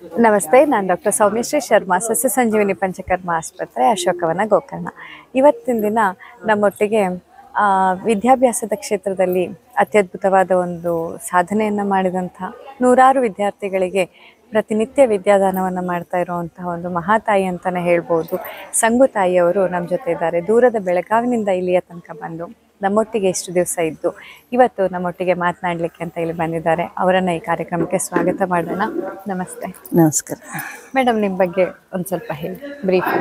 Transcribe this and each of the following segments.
ನಮಸ್ತೆ ನಾನು ಡಾಕ್ಟರ್ ಸೌಮ್ಯಶ್ರೀ ಶರ್ಮಾ ಸಸ್ಯ ಸಂಜೀವಿನಿ ಪಂಚಕರ್ಮ ಆಸ್ಪತ್ರೆ ಅಶೋಕವನ ಗೋಕರ್ಣ ಇವತ್ತಿನ ದಿನ ನಮ್ಮೊಟ್ಟಿಗೆ ಆ, ವಿದ್ಯಾಭ್ಯಾಸದ ಕ್ಷೇತ್ರದಲ್ಲಿ ಅತ್ಯದ್ಭುತವಾದ ಒಂದು ಸಾಧನೆಯನ್ನು ಮಾಡಿದಂಥ ನೂರಾರು ವಿದ್ಯಾರ್ಥಿಗಳಿಗೆ ಪ್ರತಿನಿತ್ಯ ವಿದ್ಯಾದಾನವನ್ನು ಮಾಡ್ತಾ ಇರುವಂತಹ ಒಂದು ಮಹಾತಾಯಿ ಅಂತಲೇ ಹೇಳ್ಬೋದು ಸಂಗು ತಾಯಿಯವರು ನಮ್ಮ ಜೊತೆ ಇದ್ದಾರೆ ದೂರದ ಬೆಳಗಾವಿನಿಂದ ಇಲ್ಲಿಯ ತನಕ ಬಂದು ನಮ್ಮೊಟ್ಟಿಗೆ ಎಷ್ಟು ದಿವಸ ಇದ್ದು ಇವತ್ತು ನಮ್ಮೊಟ್ಟಿಗೆ ಮಾತನಾಡಲಿಕ್ಕೆ ಅಂತ ಇಲ್ಲಿ ಬಂದಿದ್ದಾರೆ ಅವರನ್ನು ಈ ಕಾರ್ಯಕ್ರಮಕ್ಕೆ ಸ್ವಾಗತ ಮಾಡೋಣ ನಮಸ್ತೆ ನಮಸ್ಕಾರ ಮೇಡಮ್ ನಿಮ್ಮ ಬಗ್ಗೆ ಒಂದು ಸ್ವಲ್ಪ ಹೇಳಿ ಬ್ರೀಫ್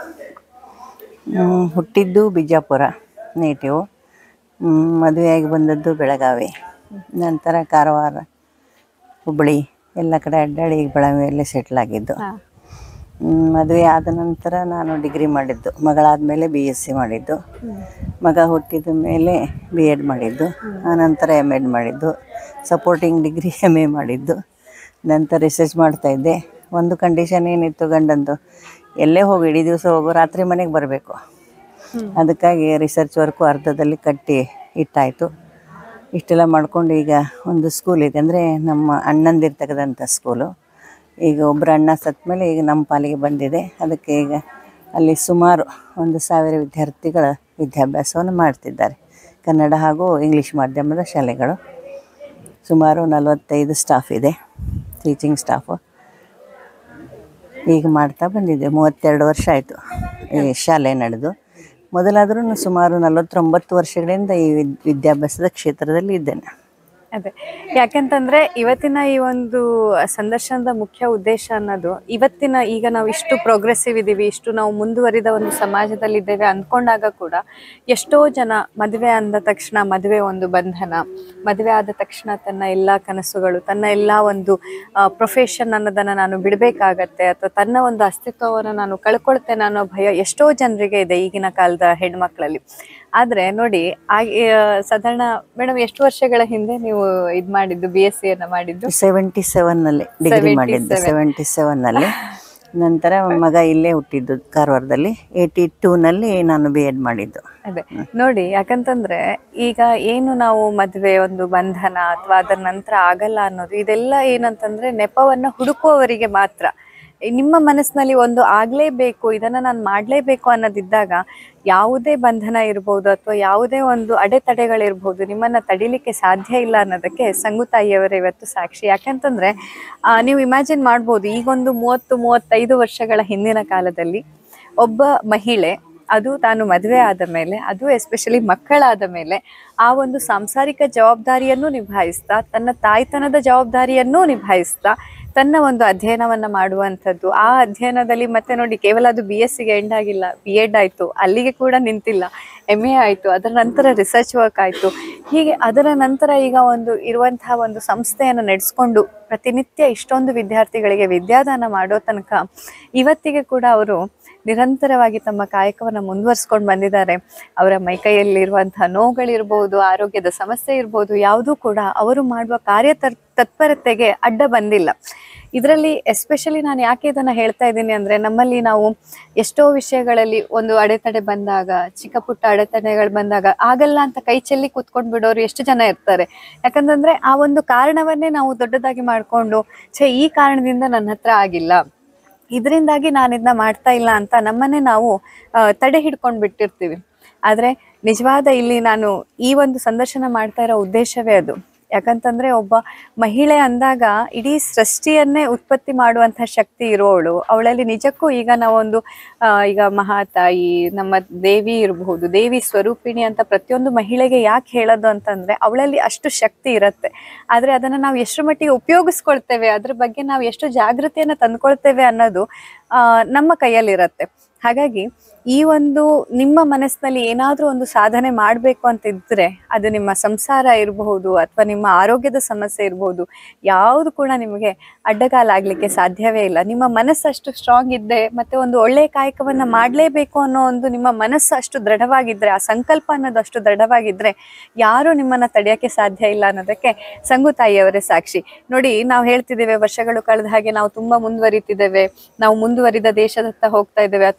ಹ್ಮ್, ಹುಟ್ಟಿದ್ದು ಬಿಜಾಪುರ ನೇಟಿವ್ ಮದುವೆಯಾಗಿ ಬಂದದ್ದು ಬೆಳಗಾವಿ ನಂತರ ಕಾರವಾರ ಹುಬ್ಬಳ್ಳಿ ಎಲ್ಲ ಕಡೆ ಅಡ್ಡಾಡಿ ಈಗ ಬೆಳಗಾವಿಯಲ್ಲೇ ಸೆಟ್ಲ್ ಆಗಿದ್ದು ಹಾಂ ಹ್ಮ್, ಮದುವೆ ಆದ ನಂತರ ನಾನು ಡಿಗ್ರಿ ಮಾಡಿದ್ದು ಮಗಳಾದ ಮೇಲೆ ಬಿ ಎಸ್ ಸಿ ಮಾಡಿದ್ದು ಮಗ ಹುಟ್ಟಿದ ಮೇಲೆ ಬಿ ಎಡ್ ಮಾಡಿದ್ದು ಆನಂತರ ಎಮ್ ಎಡ್ ಮಾಡಿದ್ದು ಸಪೋರ್ಟಿಂಗ್ ಡಿಗ್ರಿ ಎಮ್ ಎ ಮಾಡಿದ್ದು ನಂತರ ರಿಸರ್ಚ್ ಮಾಡ್ತಾಯಿದ್ದೆ ಒಂದು ಕಂಡೀಷನ್ ಏನಿತ್ತು ಗಂಡಂದು ಎಲ್ಲೇ ಹೋಗಿ ಇಡೀ ದಿವಸ ಹೋಗು ರಾತ್ರಿ ಮನೆಗೆ ಬರಬೇಕು ಅದಕ್ಕಾಗಿ ರಿಸರ್ಚ್ ವರ್ಕು ಅರ್ಧದಲ್ಲಿ ಕಟ್ಟಿ ಇಟ್ಟಾಯಿತು ಇಷ್ಟೆಲ್ಲ ಮಾಡ್ಕೊಂಡು ಈಗ ಒಂದು ಸ್ಕೂಲ್ ಇದೆ ಅಂದರೆ ನಮ್ಮ ಅಣ್ಣಂದಿರು ತೆಗೆದಂಥ ಸ್ಕೂಲು ಈಗ ಒಬ್ಬರು ಅಣ್ಣ ಸತ್ತ ಮೇಲೆ ಈಗ ನಮ್ಮ ಪಾಲಿಗೆ ಬಂದಿದೆ ಅದಕ್ಕೆ ಈಗ ಅಲ್ಲಿ ಸುಮಾರು ಒಂದು ಸಾವಿರ ವಿದ್ಯಾರ್ಥಿಗಳ ವಿದ್ಯಾಭ್ಯಾಸವನ್ನು ಮಾಡ್ತಿದ್ದಾರೆ ಕನ್ನಡ ಹಾಗೂ ಇಂಗ್ಲೀಷ್ ಮಾಧ್ಯಮದ ಶಾಲೆಗಳು ಸುಮಾರು ನಲವತ್ತೈದು ಸ್ಟಾಫ್ ಇದೆ ಟೀಚಿಂಗ್ ಸ್ಟಾಫು ಈಗ ಮಾಡ್ತಾ ಬಂದಿದ್ದೆ ಮೂವತ್ತೆರಡು ವರ್ಷ ಆಯಿತು ಈ ಶಾಲೆ ನಡೆದು ಮೊದಲಾದ್ರೂ ಸುಮಾರು ನಲವತ್ತೊಂಬತ್ತು ವರ್ಷಗಳಿಂದ ಈ ವಿದ್- ವಿದ್ಯಾಭ್ಯಾಸದ ಕ್ಷೇತ್ರದಲ್ಲಿ ಇದ್ದೇನೆ ಅದೇ ಯಾಕೆಂತಂದ್ರೆ ಇವತ್ತಿನ ಈ ಒಂದು ಸಂದರ್ಶನದ ಮುಖ್ಯ ಉದ್ದೇಶ ಅನ್ನೋದು ಇವತ್ತಿನ ಈಗ ನಾವು ಇಷ್ಟು ಪ್ರೋಗ್ರೆಸಿವ್ ಇದೀವಿ ಇಷ್ಟು ನಾವು ಮುಂದುವರಿದ ಒಂದು ಸಮಾಜದಲ್ಲಿ ಇದ್ದೇವೆ ಅಂದ್ಕೊಂಡಾಗ ಕೂಡ ಎಷ್ಟೋ ಜನ ಮದುವೆ ಅಂದ ತಕ್ಷಣ ಮದುವೆ ಒಂದು ಬಂಧನ ಮದುವೆ ಆದ ತಕ್ಷಣ ತನ್ನ ಎಲ್ಲ ಕನಸುಗಳು ತನ್ನ ಎಲ್ಲ ಒಂದು ಪ್ರೊಫೆಷನ್ ಅನ್ನೋದನ್ನ ನಾನು ಬಿಡಬೇಕಾಗತ್ತೆ ಅಥವಾ ತನ್ನ ಒಂದು ಅಸ್ತಿತ್ವವನ್ನು ನಾನು ಕಳ್ಕೊಳ್ತೇನೆ ಅನ್ನೋ ಭಯ ಎಷ್ಟೋ ಜನರಿಗೆ ಇದೆ ಈಗಿನ ಕಾಲದ ಹೆಣ್ಮಕ್ಳಲ್ಲಿ ಆದ್ರೆ ನೋಡಿ ಆಗ ಸಾಧಾರಣ ಮೇಡಮ್ ಎಷ್ಟು ವರ್ಷಗಳ ಹಿಂದೆ ನೀವು ಇದ್ ಮಾಡಿದ್ದು ಬಿ ಎಸ್ ಸಿ ಅನ್ನ ಮಾಡಿದ್ದು ಸೆವೆಂಟಿ ಸೆವೆನ್ನಲ್ಲಿ ಡಿಗ್ರಿ ಮಾಡಿದ್ದು ಸೆವೆಂಟಿ ಸೆವೆನ್ನಲ್ಲಿ ನಂತರ ಮಗ ಇಲ್ಲೇ ಹುಟ್ಟಿದ್ದು ಕಾರವಾರದಲ್ಲಿ ಏಯ್ಟಿ ಟೂನಲ್ಲಿ ನಾನು ಬಿ ಎಡ್ ಮಾಡಿದ್ದು ಅದೇ ನೋಡಿ ಯಾಕಂತಂದ್ರೆ ಈಗ ಏನು ನಾವು ಮದುವೆ ಒಂದು ಬಂಧನ ಅಥವಾ ಅದರ ನಂತರ ಆಗಲ್ಲ ಅನ್ನೋದು ಇದೆಲ್ಲ ಏನಂತಂದ್ರೆ ನೆಪವನ್ನ ಹುಡುಕುವವರಿಗೆ ಮಾತ್ರ ಈ ನಿಮ್ಮ ಮನಸ್ಸಿನಲ್ಲಿ ಒಂದು ಆಗ್ಲೇಬೇಕು ಇದನ್ನ ನಾನು ಮಾಡ್ಲೇಬೇಕು ಅನ್ನೋದಿದ್ದಾಗ ಯಾವುದೇ ಬಂಧನ ಇರ್ಬೋದು ಅಥವಾ ಯಾವುದೇ ಒಂದು ಅಡೆತಡೆಗಳಿರ್ಬೋದು ನಿಮ್ಮನ್ನ ತಡಿಲಿಕ್ಕೆ ಸಾಧ್ಯ ಇಲ್ಲ ಅನ್ನೋದಕ್ಕೆ ಸಂಗುತಾಯಿಯವರ ಇವತ್ತು ಸಾಕ್ಷಿ ಯಾಕಂತಂದ್ರೆ ಆ, ನೀವು ಇಮ್ಯಾಜಿನ್ ಮಾಡ್ಬೋದು ಈಗೊಂದು ಮೂವತ್ತು ಮೂವತ್ತೈದು ವರ್ಷಗಳ ಹಿಂದಿನ ಕಾಲದಲ್ಲಿ ಒಬ್ಬ ಮಹಿಳೆ ಅದು ತಾನು ಮದುವೆ ಆದ ಮೇಲೆ ಅದು ಎಸ್ಪೆಷಲಿ ಮಕ್ಕಳಾದ ಮೇಲೆ ಆ ಒಂದು ಸಾಂಸಾರಿಕ ಜವಾಬ್ದಾರಿಯನ್ನು ನಿಭಾಯಿಸ್ತಾ ತನ್ನ ತಾಯ್ತನದ ಜವಾಬ್ದಾರಿಯನ್ನೂ ನಿಭಾಯಿಸ್ತಾ ತನ್ನ ಒಂದು ಅಧ್ಯಯನವನ್ನ ಮಾಡುವಂಥದ್ದು ಆ ಅಧ್ಯಯನದಲ್ಲಿ ಮತ್ತೆ ನೋಡಿ ಕೇವಲ ಅದು ಬಿ ಎಸ್ ಸಿಗೆ ಎಂಡ್ ಆಗಿಲ್ಲ ಬಿ ಎಡ್ ಆಯಿತು ಅಲ್ಲಿಗೆ ಕೂಡ ನಿಂತಿಲ್ಲ ಎಮ್ ಎ ಆಯಿತು ಅದರ ನಂತರ ರಿಸರ್ಚ್ ವರ್ಕ್ ಆಯಿತು ಹೀಗೆ ಅದರ ನಂತರ ಈಗ ಒಂದು ಇರುವಂತಹ ಒಂದು ಸಂಸ್ಥೆಯನ್ನು ನಡೆಸ್ಕೊಂಡು ಪ್ರತಿನಿತ್ಯ ಇಷ್ಟೊಂದು ವಿದ್ಯಾರ್ಥಿಗಳಿಗೆ ವಿದ್ಯಾದಾನ ಮಾಡೋ ತನಕ ಇವತ್ತಿಗೆ ಕೂಡ ಅವರು ನಿರಂತರವಾಗಿ ತಮ್ಮ ಕಾಯಕವನ್ನು ಮುಂದುವರಿಸ್ಕೊಂಡು ಬಂದಿದ್ದಾರೆ ಅವರ ಮೈಕೈಯಲ್ಲಿರುವಂತಹ ನೋವುಗಳಿರ್ಬೋದು ಆರೋಗ್ಯದ ಸಮಸ್ಯೆ ಇರ್ಬೋದು ಯಾವುದೂ ಕೂಡ ಅವರು ಮಾಡುವ ಕಾರ್ಯ ತರ್ ತತ್ಪರತೆಗೆ ಅಡ್ಡ ಬಂದಿಲ್ಲ ಇದರಲ್ಲಿ ಎಸ್ಪೆಷಲಿ ನಾನು ಯಾಕೆ ಇದನ್ನ ಹೇಳ್ತಾ ಇದ್ದೀನಿ ಅಂದ್ರೆ ನಮ್ಮಲ್ಲಿ ನಾವು ಎಷ್ಟೋ ವಿಷಯಗಳಲ್ಲಿ ಒಂದು ಅಡೆತಡೆ ಬಂದಾಗ ಚಿಕ್ಕ ಪುಟ್ಟ ಅಡೆತಡೆಗಳು ಬಂದಾಗ ಆಗಲ್ಲ ಅಂತ ಕೈ ಚೆಲ್ಲಿ ಕೂತ್ಕೊಂಡು ಬಿಡೋರು ಎಷ್ಟು ಜನ ಇರ್ತಾರೆ ಯಾಕಂತಂದ್ರೆ ಆ ಒಂದು ಕಾರಣವನ್ನೇ ನಾವು ದೊಡ್ಡದಾಗಿ ಮಾಡ್ಕೊಂಡು ಛೇ ಈ ಕಾರಣದಿಂದ ನನ್ನ ಹತ್ರ ಆಗಿಲ್ಲ ಇದರಿಂದಾಗಿ ನಾನು ಇದನ್ನ ಮಾಡ್ತಾ ಇಲ್ಲ ಅಂತ ನಮ್ಮನ್ನೇ ನಾವು ಆ, ತಡೆ ಹಿಡ್ಕೊಂಡು ಬಿಟ್ಟಿರ್ತೀವಿ ಆದರೆ ನಿಜವಾದ ಇಲ್ಲಿ ನಾನು ಈ ಒಂದು ಸಂದರ್ಶನ ಮಾಡ್ತಾ ಇರೋ ಉದ್ದೇಶವೇ ಅದು ಯಾಕಂತಂದ್ರೆ ಒಬ್ಬ ಮಹಿಳೆ ಅಂದಾಗ ಇಡೀ ಸೃಷ್ಟಿಯನ್ನೇ ಉತ್ಪತ್ತಿ ಮಾಡುವಂತಹ ಶಕ್ತಿ ಇರೋವಳು ಅವಳಲ್ಲಿ ನಿಜಕ್ಕೂ ಈಗ ನಾವೊಂದು ಆ, ಈಗ ಮಹಾತಾಯಿ ನಮ್ಮ ದೇವಿ ಇರಬಹುದು ದೇವಿ ಸ್ವರೂಪಿಣಿ ಅಂತ ಪ್ರತಿಯೊಂದು ಮಹಿಳೆಗೆ ಯಾಕೆ ಹೇಳೋದು ಅಂತಂದ್ರೆ ಅವಳಲ್ಲಿ ಅಷ್ಟು ಶಕ್ತಿ ಇರುತ್ತೆ ಆದ್ರೆ ಅದನ್ನ ನಾವು ಎಷ್ಟು ಮಟ್ಟಿಗೆ ಉಪಯೋಗಿಸ್ಕೊಳ್ತೇವೆ ಅದ್ರ ಬಗ್ಗೆ ನಾವು ಎಷ್ಟು ಜಾಗೃತಿಯನ್ನ ತಂದ್ಕೊಳ್ತೇವೆ ಅನ್ನೋದು ಆ, ನಮ್ಮ ಕೈಯಲ್ಲಿರತ್ತೆ ಹಾಗಾಗಿ ಈ ಒಂದು ನಿಮ್ಮ ಮನಸ್ಸಿನಲ್ಲಿ ಏನಾದರೂ ಒಂದು ಸಾಧನೆ ಮಾಡಬೇಕು ಅಂತ ಇದ್ರೆ ಅದು ನಿಮ್ಮ ಸಂಸಾರ ಇರಬಹುದು ಅಥವಾ ನಿಮ್ಮ ಆರೋಗ್ಯದ ಸಮಸ್ಯೆ ಇರಬಹುದು ಯಾವುದು ಕೂಡ ನಿಮಗೆ ಅಡ್ಡಗಾಲಾಗ್ಲಿಕ್ಕೆ ಸಾಧ್ಯವೇ ಇಲ್ಲ ನಿಮ್ಮ ಮನಸ್ಸು ಅಷ್ಟು ಸ್ಟ್ರಾಂಗ್ ಇದ್ದೆ ಮತ್ತೆ ಒಂದು ಒಳ್ಳೆಯ ಕಾಯಕವನ್ನ ಮಾಡಲೇಬೇಕು ಅನ್ನೋ ಒಂದು ನಿಮ್ಮ ಮನಸ್ಸು ಅಷ್ಟು ದೃಢವಾಗಿದ್ರೆ ಆ ಸಂಕಲ್ಪ ಅನ್ನೋದು ಅಷ್ಟು ದೃಢವಾಗಿದ್ರೆ ಯಾರು ನಿಮ್ಮನ್ನ ತಡೆಯಕ್ಕೆ ಸಾಧ್ಯ ಇಲ್ಲ ಅನ್ನೋದಕ್ಕೆ ಸಂಗು ತಾಯಿಯವರೇ ಸಾಕ್ಷಿ ನೋಡಿ ನಾವು ಹೇಳ್ತಿದ್ದೇವೆ ವರ್ಷಗಳು ಕಳೆದ ಹಾಗೆ ನಾವು ತುಂಬಾ ಮುಂದುವರಿತಿದ್ದೇವೆ ನಾವು ಮುಂದುವರಿದ ದೇಶದತ್ತ ಹೋಗ್ತಾ ಇದ್ದೇವೆ ಅಥವಾ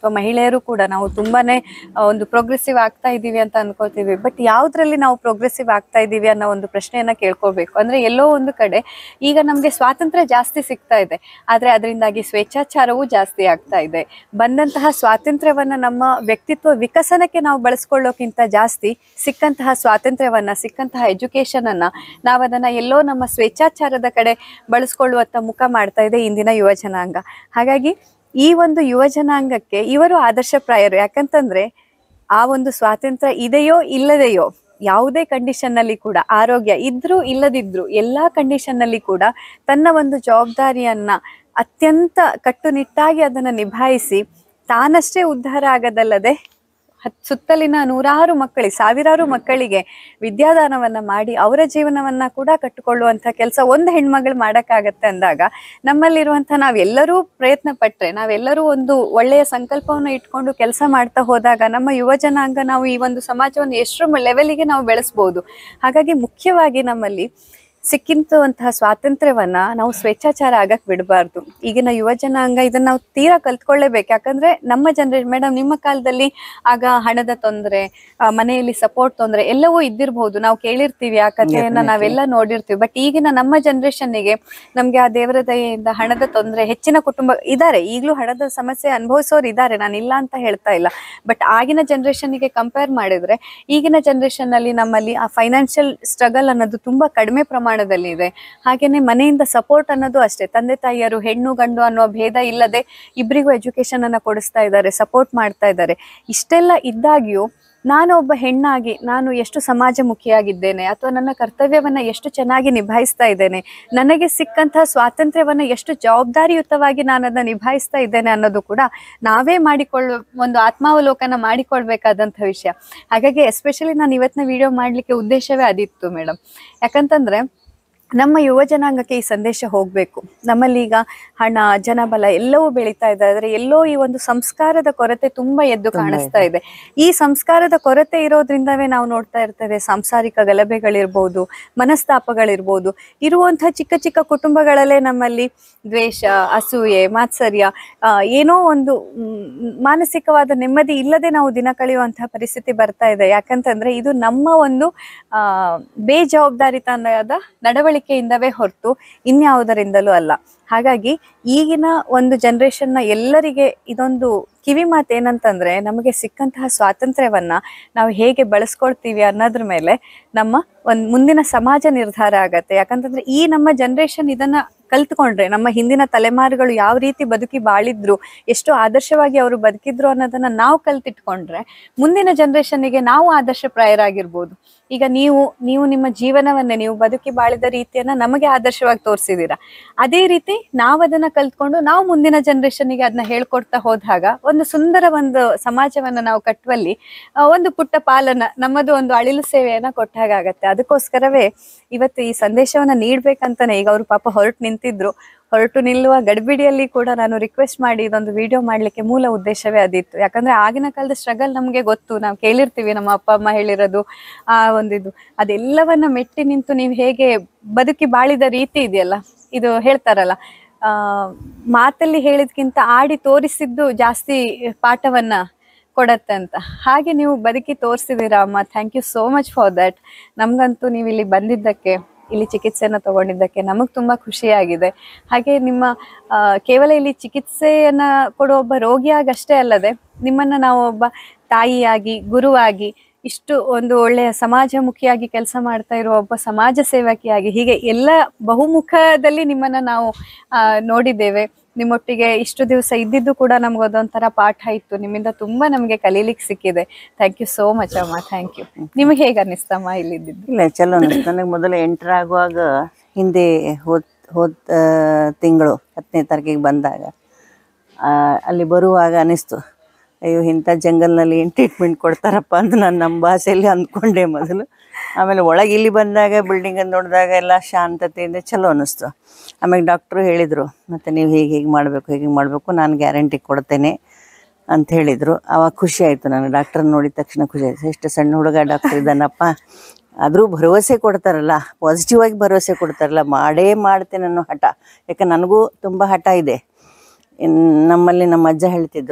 ಅಥವಾ ಮಹಿಳೆಯರು ಕೂಡ ನಾವು ತುಂಬಾನೇ ಆ, ಒಂದು ಪ್ರೋಗ್ರೆಸಿವ್ ಆಗ್ತಾ ಇದ್ದೀವಿ ಅಂತ ಅನ್ಕೋತೀವಿ ಬಟ್ ಯಾವ್ದ್ರಲ್ಲಿ ನಾವು ಪ್ರೋಗ್ರೆಸಿವ್ ಆಗ್ತಾ ಇದ್ದೀವಿ ಅನ್ನೋ ಒಂದು ಪ್ರಶ್ನೆಯನ್ನ ಕೇಳ್ಕೋಬೇಕು ಅಂದ್ರೆ ಎಲ್ಲೋ ಒಂದು ಕಡೆ ಈಗ ನಮ್ಗೆ ಸ್ವಾತಂತ್ರ್ಯ ಜಾಸ್ತಿ ಸಿಗ್ತಾ ಇದೆ ಆದ್ರೆ ಅದರಿಂದಾಗಿ ಸ್ವೇಚ್ಛಾಚಾರವೂ ಜಾಸ್ತಿ ಆಗ್ತಾ ಇದೆ ಬಂದಂತಹ ಸ್ವಾತಂತ್ರ್ಯವನ್ನ ನಮ್ಮ ವ್ಯಕ್ತಿತ್ವ ವಿಕಸನಕ್ಕೆ ನಾವು ಬಳಸ್ಕೊಳ್ಳೋಕ್ಕಿಂತ ಜಾಸ್ತಿ ಸಿಕ್ಕಂತಹ ಸ್ವಾತಂತ್ರ್ಯವನ್ನ ಸಿಕ್ಕಂತಹ ಎಜುಕೇಶನ್ ಅನ್ನ ನಾವು ಅದನ್ನ ಎಲ್ಲೋ ನಮ್ಮ ಸ್ವೇಚ್ಛಾಚಾರದ ಕಡೆ ಬಳಸ್ಕೊಳ್ಳುವತ್ತ ಮುಖ ಮಾಡ್ತಾ ಇದೆ ಇಂದಿನ ಯುವ ಜನಾಂಗ ಹಾಗಾಗಿ ಈ ಒಂದು ಯುವ ಜನಾಂಗಕ್ಕೆ ಇವರು ಆದರ್ಶಪ್ರಾಯರು ಯಾಕಂತಂದ್ರೆ ಆ ಒಂದು ಸ್ವಾತಂತ್ರ್ಯ ಇದೆಯೋ ಇಲ್ಲದೆಯೋ ಯಾವುದೇ ಕಂಡೀಷನ್ ನಲ್ಲಿ ಕೂಡ ಆರೋಗ್ಯ ಇದ್ರೂ ಇಲ್ಲದಿದ್ರು ಎಲ್ಲಾ ಕಂಡೀಷನ್ ನಲ್ಲಿ ಕೂಡ ತನ್ನ ಒಂದು ಜವಾಬ್ದಾರಿಯನ್ನ ಅತ್ಯಂತ ಕಟ್ಟುನಿಟ್ಟಾಗಿ ಅದನ್ನ ನಿಭಾಯಿಸಿ ತಾನಷ್ಟೇ ಉದ್ಧಾರ ಆಗದಲ್ಲದೆ ಹತ್ ಸುತ್ತಲಿನ ನೂರಾರು ಮಕ್ಕಳಿಗೆ ಸಾವಿರಾರು ಮಕ್ಕಳಿಗೆ ವಿದ್ಯಾದಾನವನ್ನ ಮಾಡಿ ಅವರ ಜೀವನವನ್ನ ಕೂಡ ಕಟ್ಟಿಕೊಳ್ಳುವಂತ ಕೆಲಸ ಒಂದು ಹೆಣ್ಮಗಳು ಮಾಡಕ್ಕಾಗತ್ತೆ ಅಂದಾಗ ನಮ್ಮಲ್ಲಿರುವಂತ ನಾವೆಲ್ಲರೂ ಪ್ರಯತ್ನ ಪಟ್ರೆ ನಾವೆಲ್ಲರೂ ಒಂದು ಒಳ್ಳೆಯ ಸಂಕಲ್ಪವನ್ನು ಇಟ್ಕೊಂಡು ಕೆಲಸ ಮಾಡ್ತಾ ಹೋದಾಗ ನಮ್ಮ ಯುವ ಜನಾಂಗ ನಾವು ಈ ಒಂದು ಸಮಾಜವನ್ನು ಎಷ್ಟರ ಲೆವೆಲಿಗೆ ನಾವು ಬೆಳೆಸ್ಬೋದು ಹಾಗಾಗಿ ಮುಖ್ಯವಾಗಿ ನಮ್ಮಲ್ಲಿ ಸಿಕ್ಕಿಂತಂತಹ ಸ್ವಾತಂತ್ರ್ಯವನ್ನ ನಾವು ಸ್ವೇಚ್ಛಾಚಾರ ಆಗಕ್ ಬಿಡಬಾರ್ದು ಈಗಿನ ಯುವ ಜನಾಂಗ ಇದನ್ನ ನಾವು ತೀರಾ ಕಲ್ತ್ಕೊಳ್ಳೇಬೇಕು ಯಾಕಂದ್ರೆ ನಮ್ಮ ಜನರೇಷನ್ ಮೇಡಮ್ ನಿಮ್ಮ ಕಾಲದಲ್ಲಿ ಆಗ ಹಣದ ತೊಂದರೆ ಮನೆಯಲ್ಲಿ ಸಪೋರ್ಟ್ ತೊಂದರೆ ಎಲ್ಲವೂ ಇದ್ದಿರಬಹುದು ನಾವು ಕೇಳಿರ್ತೀವಿ ಆ ಕಥೆಯನ್ನ Definitely. ನಾವೆಲ್ಲ ನೋಡಿರ್ತೀವಿ ಬಟ್ ಈಗಿನ ನಮ್ಮ ಜನರೇಷನ್ನಿಗೆ ನಮ್ಗೆ ಆ ದೇವರ ದಯೆಯಿಂದ ಹಣದ ತೊಂದರೆ ಹೆಚ್ಚಿನ ಕುಟುಂಬ ಇದ್ದಾರೆ ಈಗಲೂ ಹಣದ ಸಮಸ್ಯೆ ಅನುಭವಿಸೋರು ಇದ್ದಾರೆ ನಾನು ಇಲ್ಲ ಅಂತ ಹೇಳ್ತಾ ಇಲ್ಲ ಬಟ್ ಆಗಿನ ಜನರೇಷನ್ಗೆ ಕಂಪೇರ್ ಮಾಡಿದ್ರೆ ಈಗಿನ ಜನರೇಷನ್ ಅಲ್ಲಿ ನಮ್ಮಲ್ಲಿ ಆ ಫೈನಾನ್ಷಿಯಲ್ ಸ್ಟ್ರಗಲ್ ಅನ್ನೋದು ತುಂಬಾ ಕಡಿಮೆ ಪ್ರಮಾಣದಲ್ಲಿ ಇದೆ ಹಾಗೇನೆ ಮನೆಯಿಂದ ಸಪೋರ್ಟ್ ಅನ್ನೋದು ಅಷ್ಟೇ ತಂದೆ ತಾಯಿಯರು ಹೆಣ್ಣು ಗಂಡು ಅನ್ನೋ ಭೇದ ಇಲ್ಲದೆ ಇಬ್ಬರಿಗೂ ಎಜುಕೇಶನ್ ಅನ್ನ ಕೊಡಿಸ್ತಾ ಇದ್ದಾರೆ ಸಪೋರ್ಟ್ ಮಾಡ್ತಾ ಇದ್ದಾರೆ ಇಷ್ಟೆಲ್ಲ ಇದ್ದಾಗ್ಯೂ ನಾನು ಒಬ್ಬ ಹೆಣ್ಣಾಗಿ ನಾನು ಎಷ್ಟು ಸಮಾಜಮುಖಿಯಾಗಿದ್ದೇನೆ ಅಥವಾ ನನ್ನ ಕರ್ತವ್ಯವನ್ನ ಎಷ್ಟು ಚೆನ್ನಾಗಿ ನಿಭಾಯಿಸ್ತಾ ಇದ್ದೇನೆ ನನಗೆ ಸಿಕ್ಕಂತಹ ಸ್ವಾತಂತ್ರ್ಯವನ್ನ ಎಷ್ಟು ಜವಾಬ್ದಾರಿಯುತವಾಗಿ ನಾನು ಅದನ್ನ ನಿಭಾಯಿಸ್ತಾ ಇದ್ದೇನೆ ಅನ್ನೋದು ಕೂಡ ನಾವೇ ಮಾಡಿಕೊಳ್ಳು ಒಂದು ಆತ್ಮಾವಲೋಕನ ಮಾಡಿಕೊಳ್ಬೇಕಾದಂಥ ವಿಷಯ ಹಾಗಾಗಿ ಎಸ್ಪೆಷಲಿ ನಾನು ಇವತ್ತಿನ ವಿಡಿಯೋ ಮಾಡ್ಲಿಕ್ಕೆ ಉದ್ದೇಶವೇ ಅದಿತ್ತು ಮೇಡಮ್ ಯಾಕಂತಂದ್ರೆ ನಮ್ಮ ಯುವ ಜನಾಂಗಕ್ಕೆ ಈ ಸಂದೇಶ ಹೋಗಬೇಕು ನಮ್ಮಲ್ಲಿ ಈಗ ಹಣ ಜನಬಲ ಎಲ್ಲವೂ ಬೆಳೀತಾ ಇದೆ ಆದ್ರೆ ಎಲ್ಲೋ ಈ ಒಂದು ಸಂಸ್ಕಾರದ ಕೊರತೆ ತುಂಬಾ ಎದ್ದು ಕಾಣಿಸ್ತಾ ಇದೆ ಈ ಸಂಸ್ಕಾರದ ಕೊರತೆ ಇರೋದ್ರಿಂದವೇ ನಾವು ನೋಡ್ತಾ ಇರ್ತೇವೆ ಸಾಂಸಾರಿಕ ಗಲಭೆಗಳಿರ್ಬೋದು ಮನಸ್ತಾಪಗಳಿರ್ಬೋದು ಇರುವಂತಹ ಚಿಕ್ಕ ಚಿಕ್ಕ ಕುಟುಂಬಗಳಲ್ಲೇ ನಮ್ಮಲ್ಲಿ ದ್ವೇಷ ಅಸೂಯೆ ಮಾತ್ಸರ್ಯ ಆ, ಏನೋ ಒಂದು ಮ್, ಮಾನಸಿಕವಾದ ನೆಮ್ಮದಿ ಇಲ್ಲದೆ ನಾವು ದಿನ ಕಳೆಯುವಂತಹ ಪರಿಸ್ಥಿತಿ ಬರ್ತಾ ಇದೆ ಯಾಕಂತಂದ್ರೆ ಇದು ನಮ್ಮ ಒಂದು ಆ ಬೇಜವಾಬ್ದಾರಿತನದ ನಡವಳಿಕೆಯಿಂದವೇ ಹೊರತು ಇನ್ಯಾವುದರಿಂದಲೂ ಅಲ್ಲ ಹಾಗಾಗಿ ಈಗಿನ ಒಂದು ಜನರೇಷನ್ನ ಎಲ್ಲರಿಗೆ ಇದೊಂದು ಕಿವಿ ಮಾತು ಏನಂತಂದ್ರೆ ನಮಗೆ ಸಿಕ್ಕಂತಹ ಸ್ವಾತಂತ್ರ್ಯವನ್ನ ನಾವು ಹೇಗೆ ಬಳಸ್ಕೊಳ್ತೀವಿ ಅನ್ನೋದ್ರ ಮೇಲೆ ನಮ್ಮ ಒಂದು ಮುಂದಿನ ಸಮಾಜ ನಿರ್ಧಾರ ಆಗತ್ತೆ ಯಾಕಂತಂದ್ರೆ ಈ ನಮ್ಮ ಜನರೇಷನ್ ಇದನ್ನ ಕಲ್ತ್ಕೊಂಡ್ರೆ ನಮ್ಮ ಹಿಂದಿನ ತಲೆಮಾರುಗಳು ಯಾವ ರೀತಿ ಬದುಕಿ ಬಾಳಿದ್ರು ಎಷ್ಟು ಆದರ್ಶವಾಗಿ ಅವರು ಬದುಕಿದ್ರು ಅನ್ನೋದನ್ನ ನಾವು ಕಲ್ತಿಟ್ಕೊಂಡ್ರೆ ಮುಂದಿನ ಜನರೇಷನ್ಗೆ ನಾವು ಆದರ್ಶಪ್ರಾಯರಾಗಿರ್ಬೋದು ಈಗ ನೀವು ನೀವು ನಿಮ್ಮ ಜೀವನವನ್ನೇ ನೀವು ಬದುಕಿ ಬಾಳಿದ ರೀತಿಯನ್ನ ನಮಗೆ ಆದರ್ಶವಾಗಿ ತೋರಿಸಿದೀರ ಅದೇ ರೀತಿ ನಾವು ಅದನ್ನ ಕಲ್ತ್ಕೊಂಡು ನಾವು ಮುಂದಿನ ಜನರೇಷನ್ಗೆ ಅದನ್ನ ಹೇಳ್ಕೊಡ್ತಾ ಹೋದಾಗ ಒಂದು ಸುಂದರ ಒಂದು ಸಮಾಜವನ್ನ ನಾವು ಕಟ್ಟುವಲ್ಲಿ ಆ, ಒಂದು ಪುಟ್ಟ ಪಾಲನ ನಮ್ಮದು ಒಂದು ಅಳಿಲು ಸೇವೆಯನ್ನ ಕೊಟ್ಟ ಹಾಗಾಗತ್ತೆ ಅದಕ್ಕೋಸ್ಕರವೇ ಇವತ್ತು ಈ ಸಂದೇಶವನ್ನ ನೀಡ್ಬೇಕಂತಾನೆ ಈಗ ಅವರು ಪಾಪ ಹೊರಟು ನಿಂತಿದ್ರು ಹೊರಟು ನಿಲ್ಲುವ ಗಡಿಬಿಡಿಯಲ್ಲಿ ಕೂಡ ನಾನು ರಿಕ್ವೆಸ್ಟ್ ಮಾಡಿ ಇದೊಂದು ವಿಡಿಯೋ ಮಾಡ್ಲಿಕ್ಕೆ ಮೂಲ ಉದ್ದೇಶವೇ ಅದಿತ್ತು ಯಾಕಂದ್ರೆ ಆಗಿನ ಕಾಲದ ಸ್ಟ್ರಗಲ್ ನಮ್ಗೆ ಗೊತ್ತು ನಾವು ಕೇಳಿರ್ತೀವಿ ನಮ್ಮ ಅಪ್ಪ ಅಮ್ಮ ಹೇಳಿರೋದು ಆ ಒಂದಿದು ಅದೆಲ್ಲವನ್ನ ಮೆಟ್ಟಿ ನಿಂತು ನೀವು ಹೇಗೆ ಬದುಕಿ ಬಾಳಿದ ರೀತಿ ಇದೆಯಲ್ಲ ಇದು ಹೇಳ್ತಾರಲ್ಲ ಆ ಮಾತಲ್ಲಿ ಹೇಳಿದ್ಕಿಂತ ಆಡಿ ತೋರಿಸಿದ್ದು ಜಾಸ್ತಿ ಪಾಠವನ್ನ ಕೊಡತ್ತೆ ಅಂತ ಹಾಗೆ ನೀವು ಬದುಕಿ ತೋರಿಸಿದೀರಾ ಅಮ್ಮ thank you so much for that ನಮ್ಗಂತೂ ನೀವು ಇಲ್ಲಿ ಬಂದಿದ್ದಕ್ಕೆ ಇಲ್ಲಿ ಚಿಕಿತ್ಸೆನ ತಗೊಂಡಿದ್ದಕ್ಕೆ ನಮಗೆ ತುಂಬಾ ಖುಷಿಯಾಗಿದೆ ಹಾಗೆ ನಿಮ್ಮ ಆ, ಕೇವಲ ಇಲ್ಲಿ ಚಿಕಿತ್ಸೆಯನ್ನ ಕೊಡೋ ಒಬ್ಬ ರೋಗಿಯಾಗಷ್ಟೇ ಅಲ್ಲದೆ ನಿಮ್ಮನ್ನ ನಾವು ಒಬ್ಬ ತಾಯಿಯಾಗಿ ಗುರುವಾಗಿ ಇಷ್ಟು ಒಂದು ಒಳ್ಳೆಯ ಸಮಾಜಮುಖಿಯಾಗಿ ಕೆಲಸ ಮಾಡ್ತಾ ಇರುವ ಒಬ್ಬ ಸಮಾಜ ಸೇವಕಿಯಾಗಿ ಹೀಗೆ ಎಲ್ಲ ಬಹುಮುಖದಲ್ಲಿ ನಿಮ್ಮನ್ನ ನಾವು ಆ, ನೋಡಿದ್ದೇವೆ ನಿಮ್ಮೊಟ್ಟಿಗೆ ಇಷ್ಟು ದಿವಸ ಇದ್ದಿದ್ದು ಕೂಡ ನಮ್ಗೆ ಅದೊಂಥರ ಪಾಠ ಇತ್ತು ನಿಮ್ಮಿಂದ ತುಂಬಾ ನಮಗೆ ಕಲೀಲಿಕ್ಕೆ ಸಿಕ್ಕಿದೆ ಥ್ಯಾಂಕ್ ಯು ಸೋ ಮಚ್ ಅಮ್ಮ ಥ್ಯಾಂಕ್ ಯು ನಿಮಗೆ ಹೇಗೆ ಅನ್ನಿಸ್ತಮ್ಮ ಇಲ್ಲಿದ್ದು ಇಲ್ಲ ಚಲೋ ಅನಿಸ್ತು ನನಗೆ ಮೊದಲು ಎಂಟರ್ ಆಗುವಾಗ ಹಿಂದೆ ಹೋದ ಹೋದ ತಿಂಗಳು ಹತ್ತನೇ ತಾರೀಕಿಗೆ ಬಂದಾಗ ಆ, ಅಲ್ಲಿ ಬರುವಾಗ ಅನಿಸ್ತು ಅಯ್ಯೋ ಇಂಥ ಜಂಗಲ್ನಲ್ಲಿ ಏನು ಟ್ರೀಟ್ಮೆಂಟ್ ಕೊಡ್ತಾರಪ್ಪ ಅಂತ ನಾನು ನಮ್ಮ ಭಾಷೆಯಲ್ಲಿ ಅಂದ್ಕೊಂಡೆ ಮೊದಲು ಆಮೇಲೆ ಒಳಗೆ ಇಲ್ಲಿ ಬಂದಾಗ ಬಿಲ್ಡಿಂಗನ್ನು ನೋಡಿದಾಗ ಎಲ್ಲ ಶಾಂತತೆಯಿಂದ ಚಲೋ ಅನ್ನಿಸ್ತು ಆಮೇಲೆ ಡಾಕ್ಟ್ರು ಹೇಳಿದರು ಮತ್ತು ನೀವು ಹೀಗೆ ಹೀಗೆ ಮಾಡಬೇಕು ಹೀಗೆ ಮಾಡಬೇಕು ನಾನು ಗ್ಯಾರಂಟಿ ಕೊಡ್ತೇನೆ ಅಂತ ಹೇಳಿದರು ಆವಾಗ ಖುಷಿ ಆಯಿತು ನನಗೆ ಡಾಕ್ಟರ್ ನೋಡಿದ ತಕ್ಷಣ ಖುಷಿ ಆಯಿತು ಎಷ್ಟು ಸಣ್ಣ ಹುಡುಗ ಡಾಕ್ಟರ್ ಇದ್ದಾನಪ್ಪ ಆದರೂ ಭರವಸೆ ಕೊಡ್ತಾರಲ್ಲ ಪಾಸಿಟಿವ್ ಆಗಿ ಭರವಸೆ ಕೊಡ್ತಾರಲ್ಲ ಮಾಡೇ ಮಾಡ್ತೇನೆ ಅನ್ನೋ ಹಠ ಯಾಕೆ ನನಗೂ ತುಂಬ ಹಠ ಇದೆ ಇನ್ ನಮ್ಮಲ್ಲಿ ನಮ್ಮ ಅಜ್ಜ ಹೇಳ್ತಿದ್ರು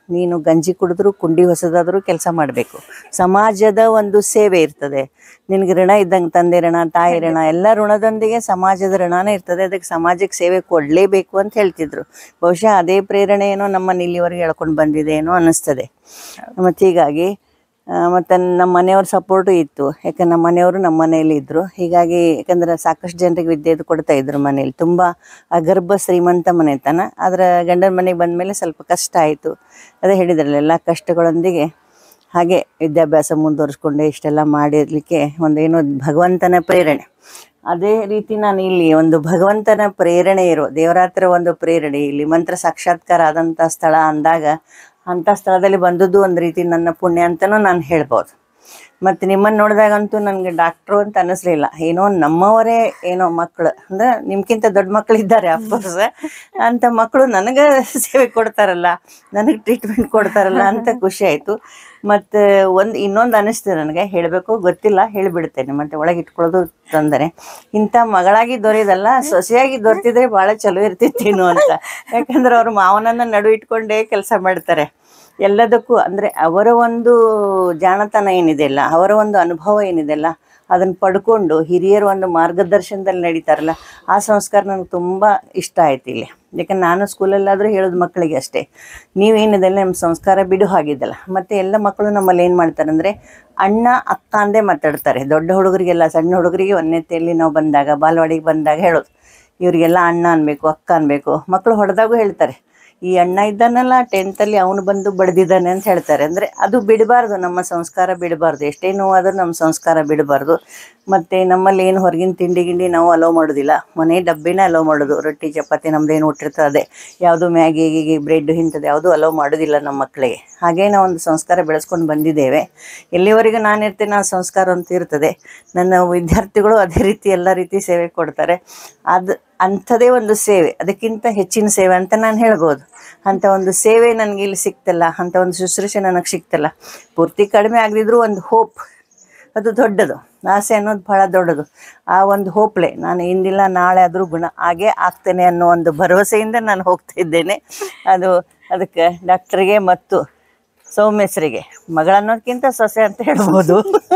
ನೀನು ಗಂಜಿ ಕುಡಿದ್ರು ಕುಂಡಿ ಹೊಸದಾದ್ರೂ ಕೆಲಸ ಮಾಡಬೇಕು ಸಮಾಜದ ಒಂದು ಸೇವೆ ಇರ್ತದೆ ನಿನಗೆ ಋಣ ಇದ್ದಂಗೆ ತಂದೆ ಋಣ ತಾಯಿ ಋಣ ಎಲ್ಲ ಋಣದೊಂದಿಗೆ ಸಮಾಜದ ಋಣನೇ ಇರ್ತದೆ ಅದಕ್ಕೆ ಸಮಾಜಕ್ಕೆ ಸೇವೆ ಕೊಡಲೇಬೇಕು ಅಂತ ಹೇಳ್ತಿದ್ರು ಬಹುಶಃ ಅದೇ ಪ್ರೇರಣೆ ಏನೋ ನಮ್ಮನ್ನು ಇಲ್ಲಿವರೆಗೆ ಹೇಳ್ಕೊಂಡು ಬಂದಿದೆ ಏನೋ ಅನ್ನಿಸ್ತದೆ ಮತ್ತು ಹೀಗಾಗಿ ಆ, ಮತ್ತು ನಮ್ಮ ಮನೆಯವ್ರ ಸಪೋರ್ಟು ಇತ್ತು ಯಾಕಂದ್ರೆ ನಮ್ಮ ಮನೆಯವರು ನಮ್ಮ ಮನೆಯಲ್ಲಿ ಇದ್ದರು ಹೀಗಾಗಿ ಯಾಕಂದ್ರೆ ಸಾಕಷ್ಟು ಜನರಿಗೆ ವಿದ್ಯೆ ಇದು ಕೊಡ್ತಾ ಇದ್ರು ಮನೇಲಿ ತುಂಬ ಅಗರ್ಭ ಶ್ರೀಮಂತ ಮನೆತನ ಅದರ ಗಂಡನ ಮನೆಗೆ ಬಂದಮೇಲೆ ಸ್ವಲ್ಪ ಕಷ್ಟ ಆಯಿತು ಅದೇ ಹೇಳಿದ್ರಲ್ಲ ಎಲ್ಲ ಕಷ್ಟಗಳೊಂದಿಗೆ ಹಾಗೆ ವಿದ್ಯಾಭ್ಯಾಸ ಮುಂದುವರಿಸ್ಕೊಂಡೆ ಇಷ್ಟೆಲ್ಲ ಮಾಡಿರ್ಲಿಕ್ಕೆ ಒಂದು ಏನೋ ಭಗವಂತನ ಪ್ರೇರಣೆ ಅದೇ ರೀತಿ ನಾನು ಇಲ್ಲಿ ಒಂದು ಭಗವಂತನ ಪ್ರೇರಣೆ ಇರೋ ದೇವರ ಹತ್ರ ಒಂದು ಪ್ರೇರಣೆ ಇಲ್ಲಿ ಮಂತ್ರ ಸಾಕ್ಷಾತ್ಕಾರ ಆದಂಥ ಸ್ಥಳ ಅಂದಾಗ ಅಂಥ ಸ್ಥಳದಲ್ಲಿ ಬಂದದ್ದು ಒಂದು ರೀತಿ ನನ್ನ ಪುಣ್ಯ ಅಂತಲೂ ನಾನು ಹೇಳ್ಬೋದು ಮತ್ತು ನಿಮ್ಮನ್ನು ನೋಡಿದಾಗಂತೂ ನನಗೆ ಡಾಕ್ಟ್ರು ಅಂತ ಅನ್ನಿಸ್ಲಿಲ್ಲ ಏನೋ ನಮ್ಮವರೇ ಏನೋ ಮಕ್ಕಳು ಅಂದ್ರೆ ನಿಮ್ಗಿಂತ ದೊಡ್ಡ ಮಕ್ಕಳು ಇದ್ದಾರೆ ಅಫ್ಕೋರ್ಸ್ ಅಂಥ ಮಕ್ಕಳು ನನಗೆ ಸೇವೆ ಕೊಡ್ತಾರಲ್ಲ ನನಗೆ ಟ್ರೀಟ್ಮೆಂಟ್ ಕೊಡ್ತಾರಲ್ಲ ಅಂತ ಖುಷಿ ಆಯಿತು ಮತ್ತು ಒಂದು ಇನ್ನೊಂದು ಅನ್ನಿಸ್ತು ನನಗೆ ಹೇಳಬೇಕು ಗೊತ್ತಿಲ್ಲ ಹೇಳಿಬಿಡ್ತೇನೆ ಮತ್ತು ಒಳಗೆ ಇಟ್ಕೊಳ್ಳೋದು ತೊಂದರೆ ಇಂಥ ಮಗಳಾಗಿ ದೊರೆಯೋದಲ್ಲ ಸೊಸೆಯಾಗಿ ದೊರೆತಿದ್ರೆ ಭಾಳ ಚಲೋ ಇರ್ತಿತ್ತೇನೋ ಅಂತ ಯಾಕಂದ್ರೆ ಅವ್ರ ಮಾವನನ್ನ ನಡು ಇಟ್ಕೊಂಡೇ ಕೆಲಸ ಮಾಡ್ತಾರೆ ಎಲ್ಲದಕ್ಕೂ ಅಂದರೆ ಅವರ ಒಂದು ಜಾಣತನ ಏನಿದೆಯಲ್ಲ ಅವರ ಒಂದು ಅನುಭವ ಏನಿದೆಯಲ್ಲ ಅದನ್ನು ಪಡ್ಕೊಂಡು ಹಿರಿಯರ ಒಂದು ಮಾರ್ಗದರ್ಶನದಲ್ಲಿ ನಡೀತಾರಲ್ಲ ಆ ಸಂಸ್ಕಾರ ನನಗೆ ತುಂಬ ಇಷ್ಟ ಆಯ್ತು ಇಲ್ಲಿ ಯಾಕಂದ್ರೆ ನಾನು ಸ್ಕೂಲಲ್ಲಾದರೂ ಹೇಳೋದು ಮಕ್ಕಳಿಗೆ ಅಷ್ಟೇ ನೀವೇನಿದೆಲ್ಲ ನಿಮ್ಮ ಸಂಸ್ಕಾರ ಬಿಡು ಹಾಗಿದ್ದಲ್ಲ ಮತ್ತು ಎಲ್ಲ ಮಕ್ಕಳು ನಮ್ಮಲ್ಲಿ ಏನು ಮಾಡ್ತಾರೆ ಅಂದರೆ ಅಣ್ಣ ಅಕ್ಕ ಅಂದೇ ಮಾತಾಡ್ತಾರೆ ದೊಡ್ಡ ಹುಡುಗರಿಗೆಲ್ಲ ಸಣ್ಣ ಹುಡುಗರಿಗೆ ಒಂದನೆತೆಯಲ್ಲಿ ನಾವು ಬಂದಾಗ ಬಾಲವಾಡಿಗೆ ಬಂದಾಗ ಹೇಳೋದು ಇವರಿಗೆಲ್ಲ ಅಣ್ಣ ಅನ್ಬೇಕು ಅಕ್ಕ ಅನ್ಬೇಕು ಮಕ್ಕಳು ಹೊಡೆದಾಗೂ ಹೇಳ್ತಾರೆ ಈ ಅಣ್ಣ ಇದ್ದಾನಲ್ಲ ಟೆಂತಲ್ಲಿ ಅವನು ಬಂದು ಬಡ್ದಿದ್ದಾನೆ ಅಂತ ಹೇಳ್ತಾರೆ ಅಂದರೆ ಅದು ಬಿಡಬಾರ್ದು ನಮ್ಮ ಸಂಸ್ಕಾರ ಬಿಡಬಾರ್ದು ಎಷ್ಟೇ ನೋವಾದರೂ ನಮ್ಮ ಸಂಸ್ಕಾರ ಬಿಡಬಾರ್ದು ಮತ್ತು ನಮ್ಮಲ್ಲಿ ಏನು ಹೊರಗಿನ ತಿಂಡಿ ಗಿಂಡಿ ನಾವು ಅಲೋ ಮಾಡೋದಿಲ್ಲ ಮನೆ ಡಬ್ಬಿನೇ ಅಲೋ ಮಾಡೋದು ರೊಟ್ಟಿ ಚಪಾತಿ ನಮ್ದೇನು ಹುಟ್ಟಿರ್ತದೆ ಅದೇ ಯಾವುದು ಮ್ಯಾಗಿ ಗೀಗಿ ಬ್ರೆಡ್ ಇಂಥದ್ದು ಯಾವುದೂ ಅಲೋ ಮಾಡೋದಿಲ್ಲ ನಮ್ಮ ಮಕ್ಕಳಿಗೆ ಹಾಗೇ ನಾವು ಒಂದು ಸಂಸ್ಕಾರ ಬೆಳೆಸ್ಕೊಂಡು ಬಂದಿದ್ದೇವೆ ಎಲ್ಲಿವರೆಗೂ ನಾನು ಇರ್ತೇನೆ ಆ ಸಂಸ್ಕಾರ ಅಂತ ಇರ್ತದೆ ನನ್ನ ವಿದ್ಯಾರ್ಥಿಗಳು ಅದೇ ರೀತಿ ಎಲ್ಲ ರೀತಿ ಸೇವೆ ಕೊಡ್ತಾರೆ ಅದು ಅಂಥದೇ ಒಂದು ಸೇವೆ ಅದಕ್ಕಿಂತ ಹೆಚ್ಚಿನ ಸೇವೆ ಅಂತ ನಾನು ಹೇಳ್ಬೋದು ಅಂಥ ಒಂದು ಸೇವೆ ನನಗೆ ಇಲ್ಲಿ ಸಿಕ್ತಲ್ಲ ಅಂಥ ಒಂದು ಶುಶ್ರೂಷೆ ನನಗೆ ಸಿಕ್ತಲ್ಲ ಪೂರ್ತಿ ಕಡಿಮೆ ಆಗದಿದ್ರೂ ಒಂದು ಹೋಪ್ ಅದು ದೊಡ್ಡದು ಆಸೆ ಅನ್ನೋದು ಭಾಳ ದೊಡ್ಡದು ಆ ಒಂದು ಹೋಪ್ಲೆ ನಾನು ಇಂದಿಲ್ಲ ನಾಳೆ ಆದರೂ ಗುಣ ಆಗೇ ಆಗ್ತೇನೆ ಅನ್ನೋ ಒಂದು ಭರವಸೆಯಿಂದ ನಾನು ಹೋಗ್ತಾ ಇದ್ದೇನೆ ಅದು ಅದಕ್ಕೆ ಡಾಕ್ಟ್ರಿಗೆ ಮತ್ತು ಸೌಮ್ಯಸ್ರಿಗೆ ಮಗಳನ್ನೋದಕ್ಕಿಂತ ಸೊಸೆ ಅಂತ ಹೇಳ್ಬೋದು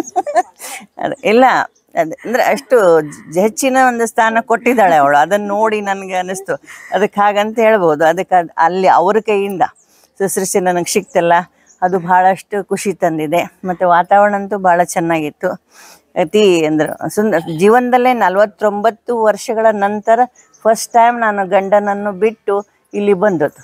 ಅದು ಇಲ್ಲ ಅದು ಅಂದರೆ ಅಷ್ಟು ಜ- ಹೆಚ್ಚಿನ ಒಂದು ಸ್ಥಾನ ಕೊಟ್ಟಿದ್ದಾಳೆ ಅವಳು ಅದನ್ನು ನೋಡಿ ನನಗೆ ಅನ್ನಿಸ್ತು ಅದಕ್ಕೆ ಹಾಗಂತ ಹೇಳ್ಬೋದು ಅದಕ್ಕೆ ಅದು ಅಲ್ಲಿ ಅವ್ರ ಕೈಯಿಂದ ಶುಶ್ರೂಷೆ ನನಗೆ ಸಿಕ್ತಲ್ಲ ಅದು ಭಾಳಷ್ಟು ಖುಷಿ ತಂದಿದೆ ಮತ್ತು ವಾತಾವರಣ ಅಂತೂ ಭಾಳ ಚೆನ್ನಾಗಿತ್ತು ಅತಿ ಅಂದ್ರೆ ಸುಂದರ ಜೀವನದಲ್ಲೇ ನಲವತ್ತೊಂಬತ್ತು ವರ್ಷಗಳ ನಂತರ ಫಸ್ಟ್ ಟೈಮ್ ನಾನು ಗಂಡನನ್ನು ಬಿಟ್ಟು ಇಲ್ಲಿ ಬಂದದ್ದು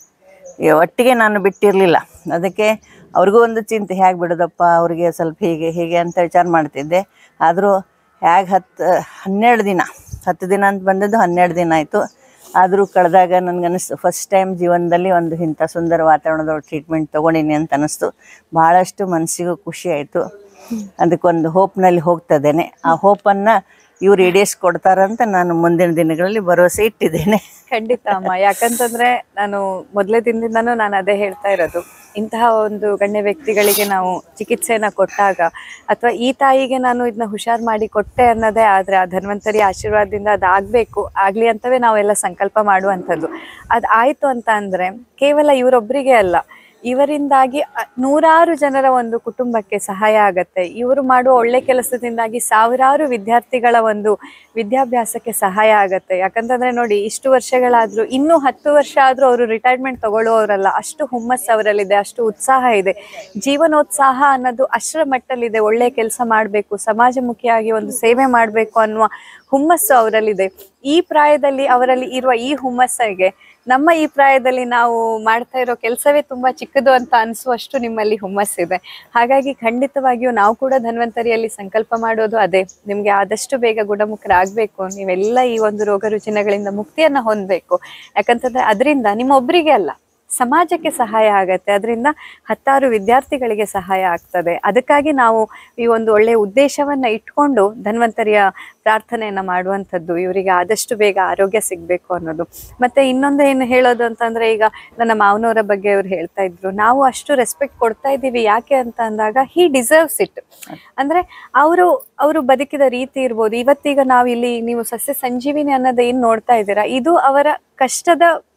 ಈ ಒಟ್ಟಿಗೆ ನಾನು ಬಿಟ್ಟಿರಲಿಲ್ಲ ಅದಕ್ಕೆ ಅವ್ರಿಗೂ ಒಂದು ಚಿಂತೆ ಹೇಗೆ ಬಿಡೋದಪ್ಪ ಅವ್ರಿಗೆ ಸ್ವಲ್ಪ ಹೀಗೆ ಹೀಗೆ ಅಂತ ವಿಚಾರ ಮಾಡ್ತಿದ್ದೆ ಆದರೂ ಹೇಗೆ ಹತ್ತು ಹನ್ನೆರಡು ದಿನ ಹತ್ತು ದಿನ ಅಂತ ಬಂದದ್ದು ಹನ್ನೆರಡು ದಿನ ಆಯಿತು ಆದರೂ ಕಳೆದಾಗ ನನಗೆ ಅನ್ನಿಸ್ತು ಫಸ್ಟ್ ಟೈಮ್ ಜೀವನದಲ್ಲಿ ಒಂದು ಇಂಥ ಸುಂದರ ವಾತಾವರಣದೊಳಗೆ ಟ್ರೀಟ್ಮೆಂಟ್ ತೊಗೊಂಡಿನಿ ಅಂತ ಅನ್ನಿಸ್ತು ಭಾಳಷ್ಟು ಮನಸ್ಸಿಗೂ ಖುಷಿ ಆಯಿತು ಅದಕ್ಕೊಂದು ಹೋಪ್ನಲ್ಲಿ ಹೋಗ್ತದೇನೆ ಆ ಹೋಪನ್ನು ಇವ್ರು ಈಡೇರಿಸ್ಕೊಡ್ತಾರಂತ ನಾನು ಮುಂದಿನ ದಿನಗಳಲ್ಲಿ ಭರವಸೆ ಇಟ್ಟಿದ್ದೇನೆ ಖಂಡಿತ ಅಮ್ಮ ಯಾಕಂತಂದ್ರೆ ನಾನು ಮೊದಲೇ ದಿನದಿಂದನೂ ನಾನು ಅದೇ ಹೇಳ್ತಾ ಇರೋದು ಇಂತಹ ಒಂದು ಗಣ್ಯ ವ್ಯಕ್ತಿಗಳಿಗೆ ನಾವು ಚಿಕಿತ್ಸೆನ ಕೊಟ್ಟಾಗ ಅಥವಾ ಈ ತಾಯಿಗೆ ನಾನು ಇದನ್ನ ಹುಷಾರ್ ಮಾಡಿ ಕೊಟ್ಟೆ ಅನ್ನೋದೇ ಆದ್ರೆ ಆ ಧನ್ವಂತರಿ ಆಶೀರ್ವಾದದಿಂದ ಅದಾಗಬೇಕು ಆಗ್ಲಿ ಅಂತವೇ ನಾವೆಲ್ಲ ಸಂಕಲ್ಪ ಮಾಡುವಂಥದ್ದು ಅದು ಆಯ್ತು ಅಂತ ಅಂದ್ರೆ ಕೇವಲ ಇವರೊಬ್ಬರಿಗೆ ಅಲ್ಲ ಇವರಿಂದಾಗಿ ಅ- ನೂರಾರು ಜನರ ಒಂದು ಕುಟುಂಬಕ್ಕೆ ಸಹಾಯ ಆಗತ್ತೆ ಇವರು ಮಾಡುವ ಒಳ್ಳೆ ಕೆಲಸದಿಂದಾಗಿ ಸಾವಿರಾರು ವಿದ್ಯಾರ್ಥಿಗಳ ಒಂದು ವಿದ್ಯಾಭ್ಯಾಸಕ್ಕೆ ಸಹಾಯ ಆಗತ್ತೆ ಯಾಕಂತಂದ್ರೆ ನೋಡಿ ಇಷ್ಟು ವರ್ಷಗಳಾದ್ರೂ ಇನ್ನೂ ಹತ್ತು ವರ್ಷ ಆದ್ರೂ ಅವರು ರಿಟೈರ್ಮೆಂಟ್ ತಗೊಳ್ಳುವವರಲ್ಲ ಅಷ್ಟು ಹುಮ್ಮಸ್ ಅವರಲ್ಲಿದೆ ಅಷ್ಟು ಉತ್ಸಾಹ ಇದೆ ಜೀವನೋತ್ಸಾಹ ಅನ್ನೋದು ಅಷ್ಟರ ಮಟ್ಟಲ್ಲಿದೆ ಒಳ್ಳೆ ಕೆಲಸ ಮಾಡಬೇಕು ಸಮಾಜಮುಖಿಯಾಗಿ ಒಂದು ಸೇವೆ ಮಾಡಬೇಕು ಅನ್ನುವ ಹುಮ್ಮಸ್ಸು ಅವರಲ್ಲಿದೆ ಈ ಪ್ರಾಯದಲ್ಲಿ ಅವರಲ್ಲಿ ಇರುವ ಈ ಹುಮ್ಮಸ್ಸಿಗೆ ನಮ್ಮ ಈ ಪ್ರಾಯದಲ್ಲಿ ನಾವು ಮಾಡ್ತಾ ಇರೋ ಕೆಲಸವೇ ತುಂಬಾ ಚಿಕ್ಕದು ಅಂತ ಅನಿಸುವಷ್ಟು ನಿಮ್ಮಲ್ಲಿ ಹುಮ್ಮಸ್ಸಿದೆ ಹಾಗಾಗಿ ಖಂಡಿತವಾಗಿಯೂ ನಾವು ಕೂಡ ಧನ್ವಂತರಿಯಲ್ಲಿ ಸಂಕಲ್ಪ ಮಾಡೋದು ಅದೇ ನಿಮ್ಗೆ ಆದಷ್ಟು ಬೇಗ ಗುಣಮುಖರಾಗಬೇಕು ನೀವೆಲ್ಲ ಈ ಒಂದು ರೋಗ ರುಜಿನಗಳಿಂದ ಮುಕ್ತಿಯನ್ನ ಹೊಂದಬೇಕು ಯಾಕಂತಂದ್ರೆ ಅದರಿಂದ ನಿಮ್ಮೊಬ್ಬರಿಗೆ ಅಲ್ಲ ಸಮಾಜಕ್ಕೆ ಸಹಾಯ ಆಗತ್ತೆ ಅದರಿಂದ ಹತ್ತಾರು ವಿದ್ಯಾರ್ಥಿಗಳಿಗೆ ಸಹಾಯ ಆಗ್ತದೆ ಅದಕ್ಕಾಗಿ ನಾವು ಈ ಒಂದು ಒಳ್ಳೆಯ ಉದ್ದೇಶವನ್ನ ಇಟ್ಕೊಂಡು ಧನ್ವಂತರಿಯ ಪ್ರಾರ್ಥನೆಯನ್ನ ಮಾಡುವಂಥದ್ದು ಇವರಿಗೆ ಆದಷ್ಟು ಬೇಗ ಆರೋಗ್ಯ ಸಿಗ್ಬೇಕು ಅನ್ನೋದು ಮತ್ತೆ ಇನ್ನೊಂದು ಏನು ಹೇಳೋದು ಅಂತಂದ್ರೆ ಈಗ ನನ್ನ ಮಾವನವರ ಬಗ್ಗೆ ಅವ್ರು ಹೇಳ್ತಾ ಇದ್ರು ನಾವು ಅಷ್ಟು ರೆಸ್ಪೆಕ್ಟ್ ಕೊಡ್ತಾ ಇದ್ದೀವಿ ಯಾಕೆ ಅಂತ ಅಂದಾಗ ಹಿ ಡಿಸರ್ವ್ಸ್ ಇಟ್ ಅಂದ್ರೆ ಅವರು ಅವರು ಬದುಕಿದ ರೀತಿ ಇರ್ಬೋದು ಇವತ್ತೀಗ ನಾವು ಇಲ್ಲಿ ನೀವು ಸಸ್ಯ ಸಂಜೀವಿನಿ ಅನ್ನೋದು ಏನ್ ನೋಡ್ತಾ ಇದ್ದೀರಾ ಇದು ಅವರ ಕಷ್ಟದ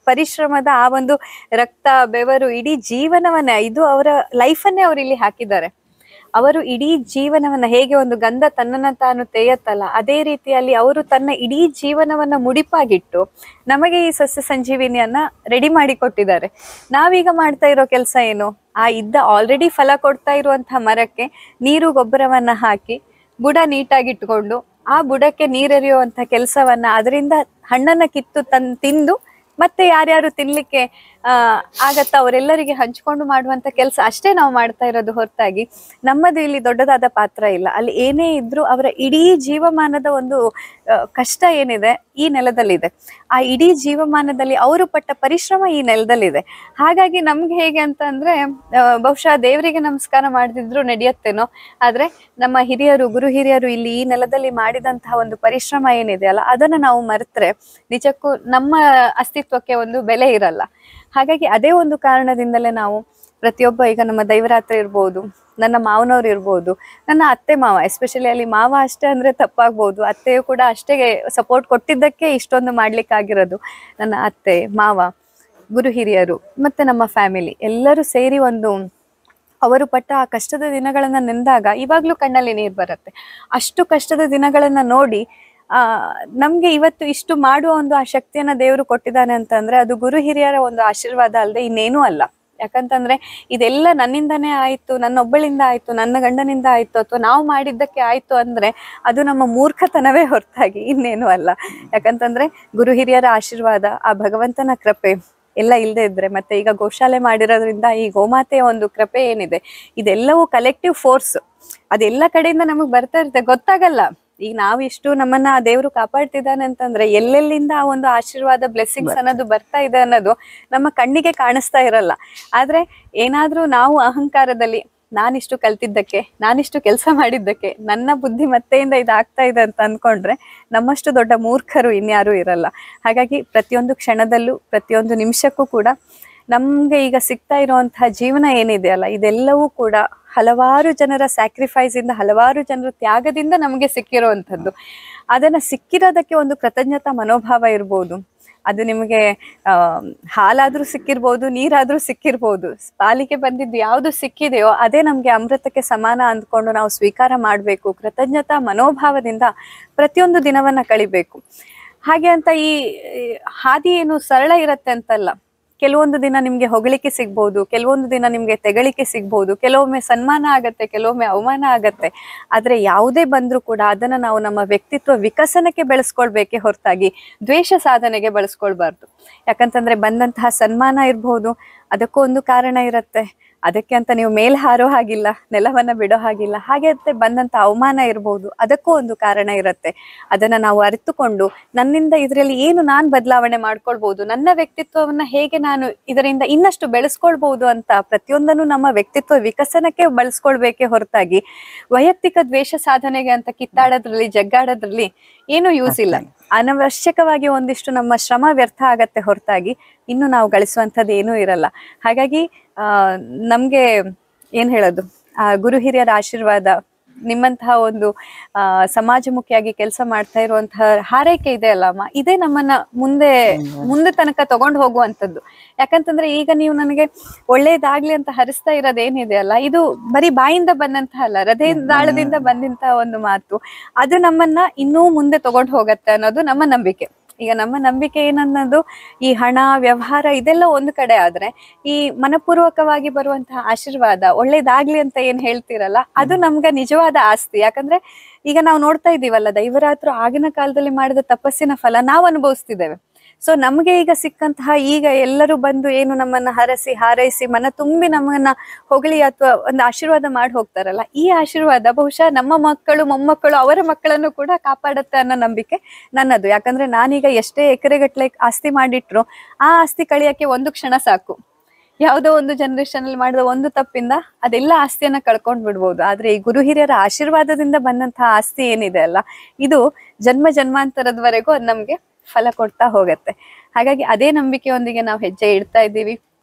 ಪರಿಶ್ರಮದ ಆ ಒಂದು ರಕ್ತ ಬೆವರು ಇಡೀ ಜೀವನವನ್ನ ಇದು ಅವರ ಲೈಫನ್ನೇ ಅವ್ರು ಇಲ್ಲಿ ಹಾಕಿದ್ದಾರೆ ಅವರು ಇಡೀ ಜೀವನವನ್ನ ಹೇಗೆ ಒಂದು ಗಂಧ ತನ್ನನ್ನ ತಾನು ತೆಯ್ಯತ್ತಲ್ಲ ಅದೇ ರೀತಿಯಲ್ಲಿ ಅವರು ತನ್ನ ಇಡೀ ಜೀವನವನ್ನ ಮುಡಿಪಾಗಿಟ್ಟು ನಮಗೆ ಈ ಸಸ್ಯ ಸಂಜೀವಿನಿಯನ್ನ ರೆಡಿ ಮಾಡಿ ಕೊಟ್ಟಿದ್ದಾರೆ ನಾವೀಗ ಮಾಡ್ತಾ ಇರೋ ಕೆಲಸ ಏನು ಆ ಇದ್ದ ಆಲ್ರೆಡಿ ಫಲ ಕೊಡ್ತಾ ಇರುವಂತಹ ಮರಕ್ಕೆ ನೀರು ಗೊಬ್ಬರವನ್ನ ಹಾಕಿ ಬುಡ ನೀಟಾಗಿಟ್ಕೊಂಡು ಆ ಬುಡಕ್ಕೆ ನೀರೆರೆಯುವಂತ ಕೆಲಸವನ್ನ ಅದರಿಂದ ಹಣ್ಣನ್ನ ಕಿತ್ತು ತನ್ ತಿಂದು ಮತ್ತೆ ಯಾರ್ಯಾರು ತಿನ್ಲಿಕ್ಕೆ ಆ ಆಗತ್ತ ಅವರೆಲ್ಲರಿಗೆ ಹಂಚ್ಕೊಂಡು ಮಾಡುವಂತ ಕೆಲಸ ಅಷ್ಟೇ ನಾವು ಮಾಡ್ತಾ ಇರೋದು ಹೊರತಾಗಿ ನಮ್ಮದು ಇಲ್ಲಿ ದೊಡ್ಡದಾದ ಪಾತ್ರ ಇಲ್ಲ ಅಲ್ಲಿ ಏನೇ ಇದ್ರೂ ಅವರ ಇಡೀ ಜೀವಮಾನದ ಒಂದು ಆ, ಕಷ್ಟ ಏನಿದೆ ಈ ನೆಲದಲ್ಲಿದೆ ಆ ಇಡೀ ಜೀವಮಾನದಲ್ಲಿ ಅವರು ಪಟ್ಟ ಪರಿಶ್ರಮ ಈ ನೆಲದಲ್ಲಿದೆ ಹಾಗಾಗಿ ನಮ್ಗೆ ಹೇಗೆ ಅಂತ ಅಂದ್ರೆ ಆ, ಬಹುಶಃ ದೇವರಿಗೆ ನಮಸ್ಕಾರ ಮಾಡದಿದ್ರು ನಡೆಯುತ್ತೇನೋ ಆದ್ರೆ ನಮ್ಮ ಹಿರಿಯರು ಗುರು ಹಿರಿಯರು ಇಲ್ಲಿ ಈ ನೆಲದಲ್ಲಿ ಮಾಡಿದಂತಹ ಒಂದು ಪರಿಶ್ರಮ ಏನಿದೆ ಅಲ್ಲ ಅದನ್ನ ನಾವು ಮರೆತ್ರೆ ನಿಜಕ್ಕೂ ನಮ್ಮ ಅಸ್ತಿತ್ವಕ್ಕೆ ಒಂದು ಬೆಲೆ ಇರಲ್ಲ ಹಾಗಾಗಿ ಅದೇ ಒಂದು ಕಾರಣದಿಂದಲೇ ನಾವು ಪ್ರತಿಯೊಬ್ಬ ಈಗ ನಮ್ಮ ದೈವರಾತ್ರಿ ಇರ್ಬೋದು ನನ್ನ ಮಾವನವ್ರು ಇರ್ಬೋದು ನನ್ನ ಅತ್ತೆ ಮಾವ ಎಸ್ಪೆಷಲಿ ಅಲ್ಲಿ ಮಾವ ಅಷ್ಟೇ ಅಂದ್ರೆ ತಪ್ಪಾಗ್ಬೋದು ಅತ್ತೆಯು ಕೂಡ ಅಷ್ಟೇ ಸಪೋರ್ಟ್ ಕೊಟ್ಟಿದ್ದಕ್ಕೆ ಇಷ್ಟೊಂದು ಮಾಡ್ಲಿಕ್ಕಾಗಿರೋದು ನನ್ನ ಅತ್ತೆ ಮಾವ ಗುರು ಹಿರಿಯರು ಮತ್ತೆ ನಮ್ಮ ಫ್ಯಾಮಿಲಿ ಎಲ್ಲರೂ ಸೇರಿ ಒಂದು ಅವರು ಪಟ್ಟ ಆ ಕಷ್ಟದ ದಿನಗಳನ್ನ ನೆಂದಾಗ ಇವಾಗ್ಲೂ ಕಣ್ಣಲ್ಲಿ ನೀರು ಬರುತ್ತೆ ಅಷ್ಟು ಕಷ್ಟದ ದಿನಗಳನ್ನ ನೋಡಿ ಆ ನಮ್ಗೆ ಇವತ್ತು ಇಷ್ಟು ಮಾಡುವ ಒಂದು ಆ ಶಕ್ತಿಯನ್ನ ದೇವರು ಕೊಟ್ಟಿದ್ದಾನೆ ಅಂತಂದ್ರೆ ಅದು ಗುರು ಹಿರಿಯರ ಒಂದು ಆಶೀರ್ವಾದ ಅಲ್ಲದೆ ಇನ್ನೇನೂ ಅಲ್ಲ ಯಾಕಂತಂದ್ರೆ ಇದೆಲ್ಲ ನನ್ನಿಂದನೇ ಆಯ್ತು ನನ್ನೊಬ್ಬಳಿಂದ ಆಯ್ತು ನನ್ನ ಗಂಡನಿಂದ ಆಯ್ತು ಅಥವಾ ನಾವು ಮಾಡಿದ್ದಕ್ಕೆ ಆಯ್ತು ಅಂದ್ರೆ ಅದು ನಮ್ಮ ಮೂರ್ಖತನವೇ ಹೊರತಾಗಿ ಇನ್ನೇನು ಅಲ್ಲ ಯಾಕಂತಂದ್ರೆ ಗುರು ಹಿರಿಯರ ಆಶೀರ್ವಾದ ಆ ಭಗವಂತನ ಕೃಪೆ ಎಲ್ಲ ಇಲ್ಲದೆ ಇದ್ರೆ ಮತ್ತೆ ಈಗ ಗೋಶಾಲೆ ಮಾಡಿರೋದ್ರಿಂದ ಈ ಗೋಮಾತೆಯ ಒಂದು ಕೃಪೆ ಏನಿದೆ ಇದೆಲ್ಲವೂ ಕಲೆಕ್ಟಿವ್ ಫೋರ್ಸ್ ಅದೆಲ್ಲ ಕಡೆಯಿಂದ ನಮಗ್ ಬರ್ತಾ ಇರುತ್ತೆ ಗೊತ್ತಾಗಲ್ಲ ಈಗ ನಾವು ಇಷ್ಟು ನಮ್ಮನ್ನ ಆ ದೇವ್ರು ಕಾಪಾಡ್ತಿದ್ದಾನೆ ಅಂತಂದ್ರೆ ಎಲ್ಲೆಲ್ಲಿಂದ ಆ ಒಂದು ಆಶೀರ್ವಾದ ಬ್ಲೆಸ್ಸಿಂಗ್ಸ್ ಅನ್ನೋದು ಬರ್ತಾ ಇದೆ ಅನ್ನೋದು ನಮ್ಮ ಕಣ್ಣಿಗೆ ಕಾಣಿಸ್ತಾ ಇರಲ್ಲ ಆದ್ರೆ ಏನಾದ್ರೂ ನಾವು ಅಹಂಕಾರದಲ್ಲಿ ನಾನಿಷ್ಟು ಕಲ್ತಿದ್ದಕ್ಕೆ ನಾನಿಷ್ಟು ಕೆಲಸ ಮಾಡಿದ್ದಕ್ಕೆ ನನ್ನ ಬುದ್ಧಿಮತ್ತೆಯಿಂದ ಇದಾಗ್ತಾ ಇದೆ ಅಂತ ಅನ್ಕೊಂಡ್ರೆ ನಮ್ಮಷ್ಟು ದೊಡ್ಡ ಮೂರ್ಖರು ಇನ್ಯಾರೂ ಇರಲ್ಲ ಹಾಗಾಗಿ ಪ್ರತಿಯೊಂದು ಕ್ಷಣದಲ್ಲೂ ಪ್ರತಿಯೊಂದು ನಿಮಿಷಕ್ಕೂ ಕೂಡ ನಮ್ಗೆ ಈಗ ಸಿಗ್ತಾ ಇರುವಂತಹ ಜೀವನ ಏನಿದೆ ಅಲ್ಲ ಇದೆಲ್ಲವೂ ಕೂಡ ಹಲವಾರು ಜನರ ಸ್ಯಾಕ್ರಿಫೈಸ್ ಇಂದ ಹಲವಾರು ಜನರ ತ್ಯಾಗದಿಂದ ನಮಗೆ ಸಿಕ್ಕಿರುವಂಥದ್ದು ಅದನ್ನ ಸಿಕ್ಕಿರೋದಕ್ಕೆ ಒಂದು ಕೃತಜ್ಞತಾ ಮನೋಭಾವ ಇರ್ಬೋದು ಅದು ನಿಮಗೆ ಆ ಹಾಲಾದ್ರೂ ಸಿಕ್ಕಿರ್ಬೋದು ನೀರಾದ್ರೂ ಸಿಕ್ಕಿರ್ಬೋದು ಪಾಲಿಗೆ ಬಂದಿದ್ದು ಯಾವುದು ಸಿಕ್ಕಿದೆಯೋ ಅದೇ ನಮ್ಗೆ ಅಮೃತಕ್ಕೆ ಸಮಾನ ಅಂದ್ಕೊಂಡು ನಾವು ಸ್ವೀಕಾರ ಮಾಡಬೇಕು ಕೃತಜ್ಞತಾ ಮನೋಭಾವದಿಂದ ಪ್ರತಿಯೊಂದು ದಿನವನ್ನ ಕಳಿಬೇಕು ಹಾಗೆ ಅಂತ ಈ ಈ ಹಾದಿ ಏನು ಸರಳ ಇರತ್ತೆ ಅಂತಲ್ಲ ಕೆಲವೊಂದು ದಿನ ನಿಮ್ಗೆ ಹೊಗಳಿಕೆ ಸಿಗ್ಬೋದು ಕೆಲವೊಂದು ದಿನ ನಿಮ್ಗೆ ತೆಗಳಿಕೆ ಸಿಗ್ಬೋದು ಕೆಲವೊಮ್ಮೆ ಸನ್ಮಾನ ಆಗತ್ತೆ ಕೆಲವೊಮ್ಮೆ ಅವಮಾನ ಆಗತ್ತೆ ಆದ್ರೆ ಯಾವುದೇ ಬಂದ್ರೂ ಕೂಡ ಅದನ್ನ ನಾವು ನಮ್ಮ ವ್ಯಕ್ತಿತ್ವ ವಿಕಸನಕ್ಕೆ ಬೆಳೆಸ್ಕೊಳ್ಬೇಕೇ ಹೊರತಾಗಿ ದ್ವೇಷ ಸಾಧನೆಗೆ ಬಳಸ್ಕೊಳ್ಬಾರ್ದು ಯಾಕಂತಂದ್ರೆ ಬಂದಂತಹ ಸನ್ಮಾನ ಇರ್ಬೋದು ಅದಕ್ಕೂ ಒಂದು ಕಾರಣ ಇರತ್ತೆ ಅದಕ್ಕೆ ಅಂತ ನೀವು ಮೇಲ್ ಹಾರೋ ಹಾಗಿಲ್ಲ ನೆಲವನ್ನ ಬಿಡೋ ಹಾಗಿಲ್ಲ ಹಾಗೆ ಮತ್ತೆ ಬಂದಂತ ಅವಮಾನ ಇರ್ಬೋದು ಅದಕ್ಕೂ ಒಂದು ಕಾರಣ ಇರತ್ತೆ ಅದನ್ನ ನಾವು ಅರಿತುಕೊಂಡು ನನ್ನಿಂದ ಇದರಲ್ಲಿ ಏನು ನಾನ್ ಬದಲಾವಣೆ ಮಾಡ್ಕೊಳ್ಬಹುದು ನನ್ನ ವ್ಯಕ್ತಿತ್ವವನ್ನ ಹೇಗೆ ನಾನು ಇದರಿಂದ ಇನ್ನಷ್ಟು ಬೆಳೆಸ್ಕೊಳ್ಬಹುದು ಅಂತ ಪ್ರತಿಯೊಂದನ್ನು ನಮ್ಮ ವ್ಯಕ್ತಿತ್ವ ವಿಕಸನಕ್ಕೆ ಬಳಸ್ಕೊಳ್ಬೇಕೇ ಹೊರತಾಗಿ ವೈಯಕ್ತಿಕ ದ್ವೇಷ ಸಾಧನೆಗೆ ಅಂತ ಕಿತ್ತಾಡೋದ್ರಲ್ಲಿ ಜಗ್ಗಾಡೋದ್ರಲ್ಲಿ ಏನು ಯೂಸ್ ಇಲ್ಲ ಅನವಶ್ಯಕವಾಗಿ ಒಂದಿಷ್ಟು ನಮ್ಮ ಶ್ರಮ ವ್ಯರ್ಥ ಆಗತ್ತೆ ಹೊರತಾಗಿ ಇನ್ನು ನಾವು ಗಳಿಸುವಂಥದ್ದು ಏನೂ ಇರಲ್ಲ ಹಾಗಾಗಿ ಆ ನಮ್ಗೆ ಏನ್ ಹೇಳೋದು ಆ ಗುರು ಹಿರಿಯರ ಆಶೀರ್ವಾದ ನಿಮ್ಮಂತಹ ಒಂದು ಆ ಸಮಾಜಮುಖಿಯಾಗಿ ಕೆಲಸ ಮಾಡ್ತಾ ಇರುವಂತಹ ಹಾರೈಕೆ ಇದೆ ಅಲ್ಲ ಅಮ್ಮ ಇದೇ ನಮ್ಮನ್ನ ಮುಂದೆ ಮುಂದೆ ತನಕ ತಗೊಂಡು ಹೋಗುವಂತದ್ದು ಯಾಕಂತಂದ್ರೆ ಈಗ ನೀವು ನನಗೆ ಒಳ್ಳೇದಾಗ್ಲಿ ಅಂತ ಹರಿಸ್ತಾ ಇರೋದೇನಿದೆ ಅಲ್ಲ ಇದು ಬರೀ ಬಾಯಿಂದ ಬಂದಂತಹ ಅಲ್ಲ ಹೃದಯದಾಳದಿಂದ ಬಂದಂತಹ ಒಂದು ಮಾತು ಅದು ನಮ್ಮನ್ನ ಇನ್ನೂ ಮುಂದೆ ತಗೊಂಡು ಹೋಗತ್ತೆ ಅನ್ನೋದು ನಮ್ಮ ನಂಬಿಕೆ ಈಗ ನಮ್ಮ ನಂಬಿಕೆ ಏನನ್ನೋದು ಈ ಹಣ ವ್ಯವಹಾರ ಇದೆಲ್ಲ ಒಂದು ಕಡೆ ಆದ್ರೆ ಈ ಮನಪೂರ್ವಕವಾಗಿ ಬರುವಂತಹ ಆಶೀರ್ವಾದ ಒಳ್ಳೇದಾಗ್ಲಿ ಅಂತ ಏನ್ ಹೇಳ್ತಿರಲ್ಲ ಅದು ನಮ್ಗೆ ನಿಜವಾದ ಆಸ್ತಿ ಯಾಕಂದ್ರೆ ಈಗ ನಾವು ನೋಡ್ತಾ ಇದೀವಲ್ಲ ದೈವರಾತ್ರು ಆಗಿನ ಕಾಲದಲ್ಲಿ ಮಾಡಿದ ತಪಸ್ಸಿನ ಫಲ ನಾವು ಅನುಭವಿಸ್ತಿದ್ದೇವೆ ಸೊ ನಮ್ಗೆ ಈಗ ಸಿಕ್ಕಂತಹ ಈಗ ಎಲ್ಲರೂ ಬಂದು ಏನು ನಮ್ಮನ್ನ ಹರಸಿ ಹಾರೈಸಿ ಮನ ತುಂಬಿ ನಮ್ಮನ್ನ ಹೊಗಳಿ ಅಥವಾ ಒಂದು ಆಶೀರ್ವಾದ ಮಾಡಿ ಹೋಗ್ತಾರಲ್ಲ ಈ ಆಶೀರ್ವಾದ ಬಹುಶಃ ನಮ್ಮ ಮಕ್ಕಳು ಮೊಮ್ಮಕ್ಕಳು ಅವರ ಮಕ್ಕಳನ್ನು ಕೂಡ ಕಾಪಾಡುತ್ತೆ ಅನ್ನೋ ನಂಬಿಕೆ ನನ್ನದು ಯಾಕಂದ್ರೆ ನಾನೀಗ ಎಷ್ಟೇ ಎಕರೆಗಟ್ಲೆ ಆಸ್ತಿ ಮಾಡಿಟ್ರು ಆ ಆಸ್ತಿ ಕಳಿಯಕ್ಕೆ ಒಂದು ಕ್ಷಣ ಸಾಕು ಯಾವುದೋ ಒಂದು ಜನರೇಷನ್ ಅಲ್ಲಿ ಮಾಡಿದ ಒಂದು ತಪ್ಪಿಂದ ಅದೆಲ್ಲ ಆಸ್ತಿಯನ್ನ ಕಳ್ಕೊಂಡ್ ಬಿಡ್ಬೋದು ಆದ್ರೆ ಈ ಗುರು ಹಿರಿಯರ ಆಶೀರ್ವಾದದಿಂದ ಬಂದಂತಹ ಆಸ್ತಿ ಏನಿದೆ ಅಲ್ಲ ಇದು ಜನ್ಮ ಜನ್ಮಾಂತರದವರೆಗೂ ಅದು ನಮ್ಗೆ ಫಲ ಕೊಡ್ತಾ ಹೋಗತ್ತೆ ಹಾಗಾಗಿ ಅದೇ ನಂಬಿಕೆಯೊಂದಿಗೆ ನಾವು ಹೆಜ್ಜೆ ಇಡ್ತಾ ಇದ್ದೀವಿ